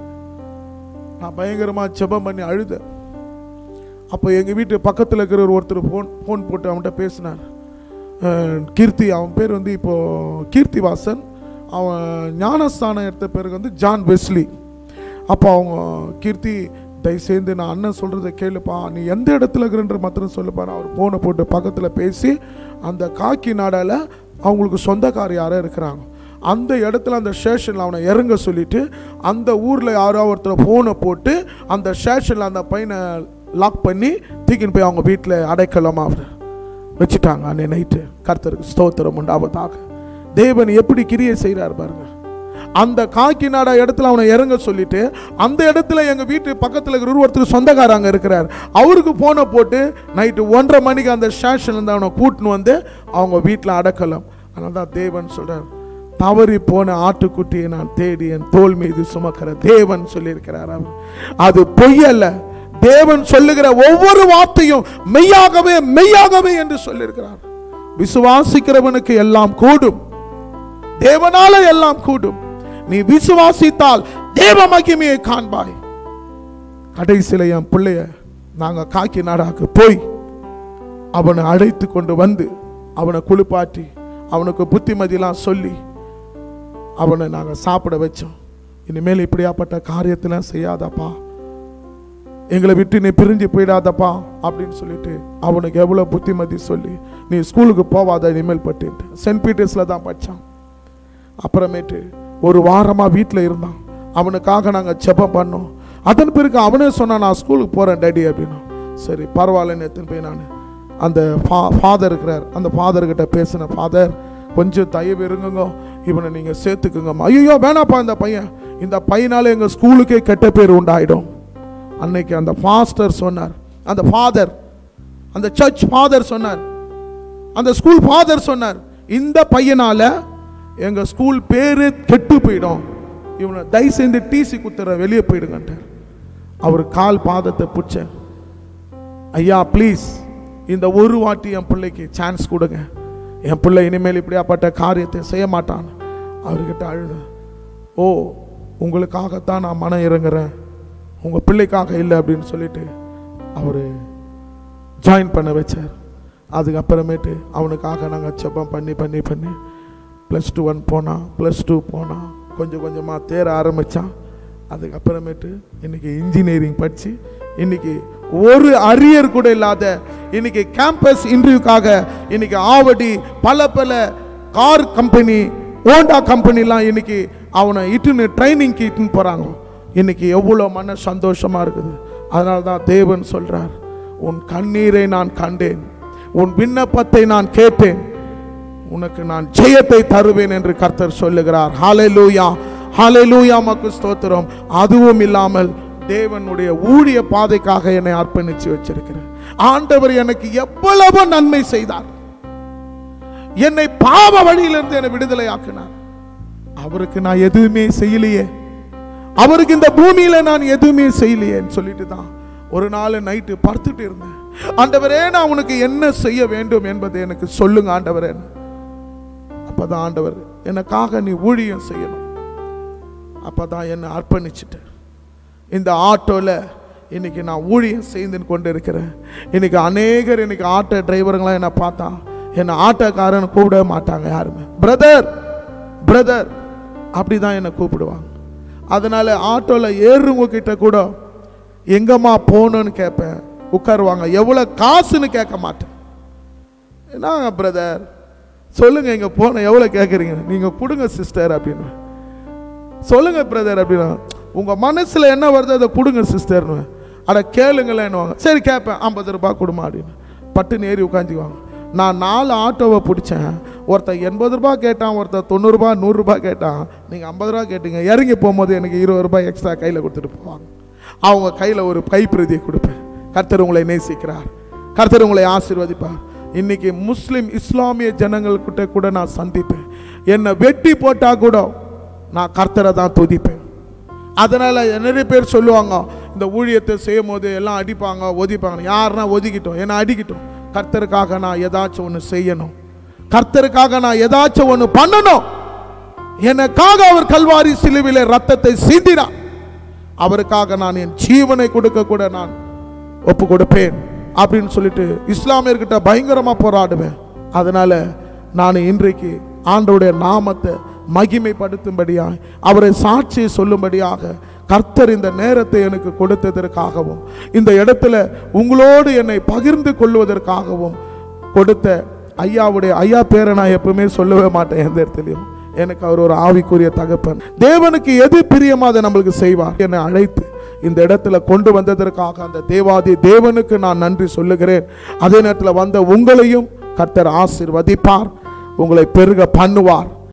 நான் பயங்கரமா ஜெபம் பண்ணி அழுதேன் அப்போ எங்கள் வீட்டு பக்கத்தில் இருக்கிற ஒருத்தர் ஃபோன் ஃபோன் போட்டு அவன்கிட்ட பேசினார் அஹ், கீர்த்தி அவன் பேர் வந்து இப்போ கீர்த்திவாசன் அவன் ஞானஸ்தானம் எடுத்த பேருக்கு வந்து ஜான் வெஸ்லி அப்போ அவங்க கீர்த்தி தயவுசெய்து நான் அண்ணன் சொல்கிறத கேளுப்பா நீ எந்த இடத்துல இருக்கிறன்ற மாத்திரம் சொல்லுப்பா நான் அவர் ஃபோனை போட்டு பக்கத்தில் பேசி அந்த காக்கி நாடால அவங்களுக்கு சொந்தக்கார யாரோ இருக்கிறாங்க அந்த இடத்துல அந்த ஸ்டேஷனில் அவனை இறங்க சொல்லிட்டு அந்த ஊரில் யாரோ ஒருத்தர் ஃபோனை போட்டு அந்த ஸ்டேஷனில் அந்த பையனை லாக் பண்ணி தூக்கின்னு போய் அவங்க வீட்டில் அடைக்கலமாக வச்சுட்டாங்க அன்னை நைட்டு கர்த்தருக்கு ஸ்தோத்திரம் உண்டாவதாக தேவன் எப்படி கிரியை செய்கிறார் பாருங்க அந்த காக்கிநாடா இடத்துல அவனை இறங்க சொல்லிட்டு அந்த இடத்துல எங்க வீட்டு பக்கத்துல இருக்கிற ஒருத்தர் சொந்தக்காரங்க இருக்கிறார் அவருக்கு போனை போட்டு நைட்டு ஒன்றரை மணிக்கு அந்த ஸ்டேஷன்ல இருந்து அவனை கூட்டின்னு வந்து அவங்க வீட்டில் அடக்கலாம் அதனால தான் தேவன் சொல்றார் தவறி போன ஆட்டுக்குட்டியை நான் தேடி என் தோல் மீது சுமக்கிற தேவன் சொல்லியிருக்கிறார் அவர் அது பொய்யல்ல தேவன் சொல்லுகிற ஒவ்வொரு வார்த்தையும் மெய்யாகவே மெய்யாகவே என்று சொல்லியிருக்கிறார் விசுவாசிக்கிறவனுக்கு எல்லாம் கூடும் தேவனால எல்லாம் கூடும் நீ விசுவாசித்தால் தேவ மகிமையை காண்பாய் கடைசியில என் பிள்ளைய நாங்க காக்கி நாடாக்கு போய் அவனை அழைத்து கொண்டு வந்து அவனை குளிப்பாட்டி அவனுக்கு புத்திமதிலாம் சொல்லி அவனை நாங்க சாப்பிட வச்சோம் இனிமேல் இப்படியாப்பட்ட காரியத்தெல்லாம் செய்யாதப்பா எங்களை விட்டு நீ பிரிஞ்சு போயிடாதப்பா அப்படின்னு சொல்லிட்டு அவனுக்கு எவ்வளோ புத்திமதி சொல்லி நீ ஸ்கூலுக்கு போவாத இனிமேல் பட்டு சென்ட் பீட்டர்ஸில் தான் படித்தான் அப்புறமேட்டு ஒரு வாரமாக வீட்டில் இருந்தான் அவனுக்காக நாங்கள் ஜெபம் பண்ணோம் அதன் பிறகு அவனே சொன்னான் நான் ஸ்கூலுக்கு போகிறேன் டேடி அப்படின்னா சரி பரவாயில்லன்னு எடுத்துன்னு போய் நான் அந்த ஃபா ஃபாதர் இருக்கிறார் அந்த ஃபாதர்கிட்ட பேசின ஃபாதர் கொஞ்சம் தயவு இருங்குங்க இவனை நீங்கள் சேர்த்துக்குங்கம்மா ஐயோ வேணாப்பா இந்த பையன் இந்த பையனால எங்கள் ஸ்கூலுக்கே கெட்ட பேர் உண்டாயிடும் அன்னைக்கு அந்த பாஸ்டர் சொன்னார் அந்த ஃபாதர் அந்த சர்ச் ஃபாதர் சொன்னார் அந்த ஸ்கூல் ஃபாதர் சொன்னார் இந்த பையனால எங்க ஸ்கூல் பேரு கெட்டு போயிடும் இவனை தயவு செய்து டிசி குத்துற வெளியே போயிடுங்கன்ட்டார் அவர் கால் பாதத்தை பிடிச்சேன் ஐயா ப்ளீஸ் இந்த ஒரு வாட்டி என் பிள்ளைக்கு சான்ஸ் கொடுங்க என் பிள்ளை இனிமேல் இப்படியாப்பட்ட காரியத்தை செய்ய மாட்டான் அவர்கிட்ட அழுத ஓ உங்களுக்காகத்தான் நான் மனம் இறங்குறேன் உங்கள் பிள்ளைக்காக இல்லை அப்படின்னு சொல்லிட்டு அவர் ஜாயின் பண்ண வச்சார் அதுக்கப்புறமேட்டு அவனுக்காக நாங்கள் ஜெபம் பண்ணி பண்ணி பண்ணி ப்ளஸ் டூ ஒன் போனான் ப்ளஸ் டூ போனான் கொஞ்சம் கொஞ்சமாக தேர ஆரம்பித்தான் அதுக்கப்புறமேட்டு இன்னைக்கு இன்ஜினியரிங் படித்து இன்னைக்கு ஒரு அரியர் கூட இல்லாத இன்னைக்கு கேம்பஸ் இன்டர்வியூக்காக இன்னைக்கு ஆவடி பல பல கார் கம்பெனி ஓண்டா கம்பெனிலாம் இன்னைக்கு அவனை இட்டுன்னு ட்ரைனிங்க்கு இட்டுன்னு போகிறாங்க இன்னைக்கு எவ்வளோ மன சந்தோஷமா இருக்குது அதனால தான் தேவன் சொல்றார் உன் கண்ணீரை நான் கண்டேன் உன் விண்ணப்பத்தை நான் கேட்டேன் உனக்கு நான் ஜெயத்தை தருவேன் என்று கர்த்தர் சொல்லுகிறார் ஹalleluya ஹalleluya மக்கு ஸ்தோத்திரம் அதுவும் இல்லாமல் தேவனுடைய ஊழிய பாதைக்காக என்னை அர்ப்பணிச்சு வச்சிருக்கிறேன் ஆண்டவர் எனக்கு எவ்வளவு நன்மை செய்தார் என்னை பாவ வழியிலிருந்து என்னை விடுதலை ஆக்கினார் அவருக்கு நான் எதுவுமே செய்யலையே அவருக்கு இந்த பூமியில நான் எதுவுமே செய்யலையேன்னு சொல்லிட்டு தான் ஒரு நாள் நைட்டு படுத்துட்டு இருந்தேன் ஆண்டவரே நான் உனக்கு என்ன செய்ய வேண்டும் என்பதை எனக்கு சொல்லுங்க ஆண்டவரே அப்பதான் ஆண்டவர் எனக்காக நீ ஊழியம் செய்யணும் அப்பதான் என்னை அர்ப்பணிச்சிட்டேன் இந்த ஆட்டோவில் இன்னைக்கு நான் ஊழியம் செய்து கொண்டு இருக்கிறேன் இன்னைக்கு அநேகர் இன்னைக்கு ஆட்டோ டிரைவருங்களாம் என்னை பார்த்தா என்னை ஆட்டோக்காரன் கூப்பிட மாட்டாங்க யாருமே பிரதர் பிரதர் அப்படி தான் என்னை கூப்பிடுவாங்க அதனால ஆட்டோவில் ஏறுறவங்க கிட்ட கூட எங்கம்மா போகணும்னு கேட்பேன் உட்காருவாங்க எவ்வளோ காசுன்னு கேட்க மாட்டேன் என்னங்க பிரதர் சொல்லுங்க இங்கே போன எவ்வளோ கேட்குறீங்க நீங்கள் கொடுங்க சிஸ்டர் அப்படின்னு சொல்லுங்க பிரதர் அப்படின்னா உங்க மனசுல என்ன வருதோ அதை கொடுங்க சிஸ்டர்னு அட கேளுங்களேன்னுவாங்க சரி கேட்பேன் ஐம்பது ரூபாய் கொடுமா அப்படின்னு பட்டுன்னு ஏறி உட்காந்துக்குவாங்க நான் நாலு ஆட்டோவை பிடிச்சேன் ஒருத்தன் எண்பது ரூபாய் கேட்டான் ஒருத்தன் தொண்ணூறுரூபா நூறுரூபா கேட்டான் நீங்கள் ஐம்பது ரூபா கேட்டீங்க இறங்கி போகும்போது எனக்கு இருபது ரூபாய் எக்ஸ்ட்ரா கையில் கொடுத்துட்டு போவாங்க அவங்க கையில் ஒரு கைப்பிரதியை கொடுப்பேன் கர்த்தர் உங்களை நேசிக்கிறார் கர்த்தர் உங்களை ஆசீர்வதிப்பார் இன்னைக்கு முஸ்லிம் இஸ்லாமிய ஜனங்கள்கிட்ட கூட நான் சந்திப்பேன் என்னை வெட்டி போட்டா கூட நான் கர்த்தரை தான் துதிப்பேன் அதனால நிறைய பேர் சொல்லுவாங்க இந்த ஊழியத்தை செய்யும் போது எல்லாம் அடிப்பாங்க ஒதிப்பாங்க யாருன்னா ஒதுக்கிட்டோம் என்ன அடிக்கட்டும் கர்த்தருக்காக நான் ஏதாச்சும் ஒன்று செய்யணும் கர்த்தருக்காக நான் ஏதாச்சும் ஒன்று பண்ணணும் எனக்காக அவர் கல்வாரி சிலுவிலே ரத்தத்தை சிந்தினார் அவருக்காக நான் என் ஜீவனை கொடுக்க கூட நான் ஒப்பு கொடுப்பேன் அப்படின்னு சொல்லிட்டு இஸ்லாமியர்கிட்ட பயங்கரமா போராடுவேன் அதனால நான் இன்றைக்கு ஆண்டவருடைய நாமத்தை மகிமைப்படுத்தும்படியாக அவரை சாட்சியை சொல்லும்படியாக கர்த்தர் இந்த நேரத்தை எனக்கு கொடுத்ததற்காகவும் இந்த இடத்துல உங்களோடு என்னை பகிர்ந்து கொள்வதற்காகவும் கொடுத்த ஐயாவுடைய ஐயா பேரை நான் எப்பவுமே சொல்லவே மாட்டேன் எந்த இடத்துலையும் எனக்கு அவர் ஒரு ஆவிக்குரிய தகப்பன் தேவனுக்கு எது பிரியமோ அதை நம்மளுக்கு செய்வார் என்னை அழைத்து இந்த இடத்துல கொண்டு வந்ததற்காக அந்த தேவாதி தேவனுக்கு நான் நன்றி சொல்லுகிறேன் அதே நேரத்தில் வந்த உங்களையும் கர்த்தர் ஆசீர்வதிப்பார் உங்களை பெருக பண்ணுவார்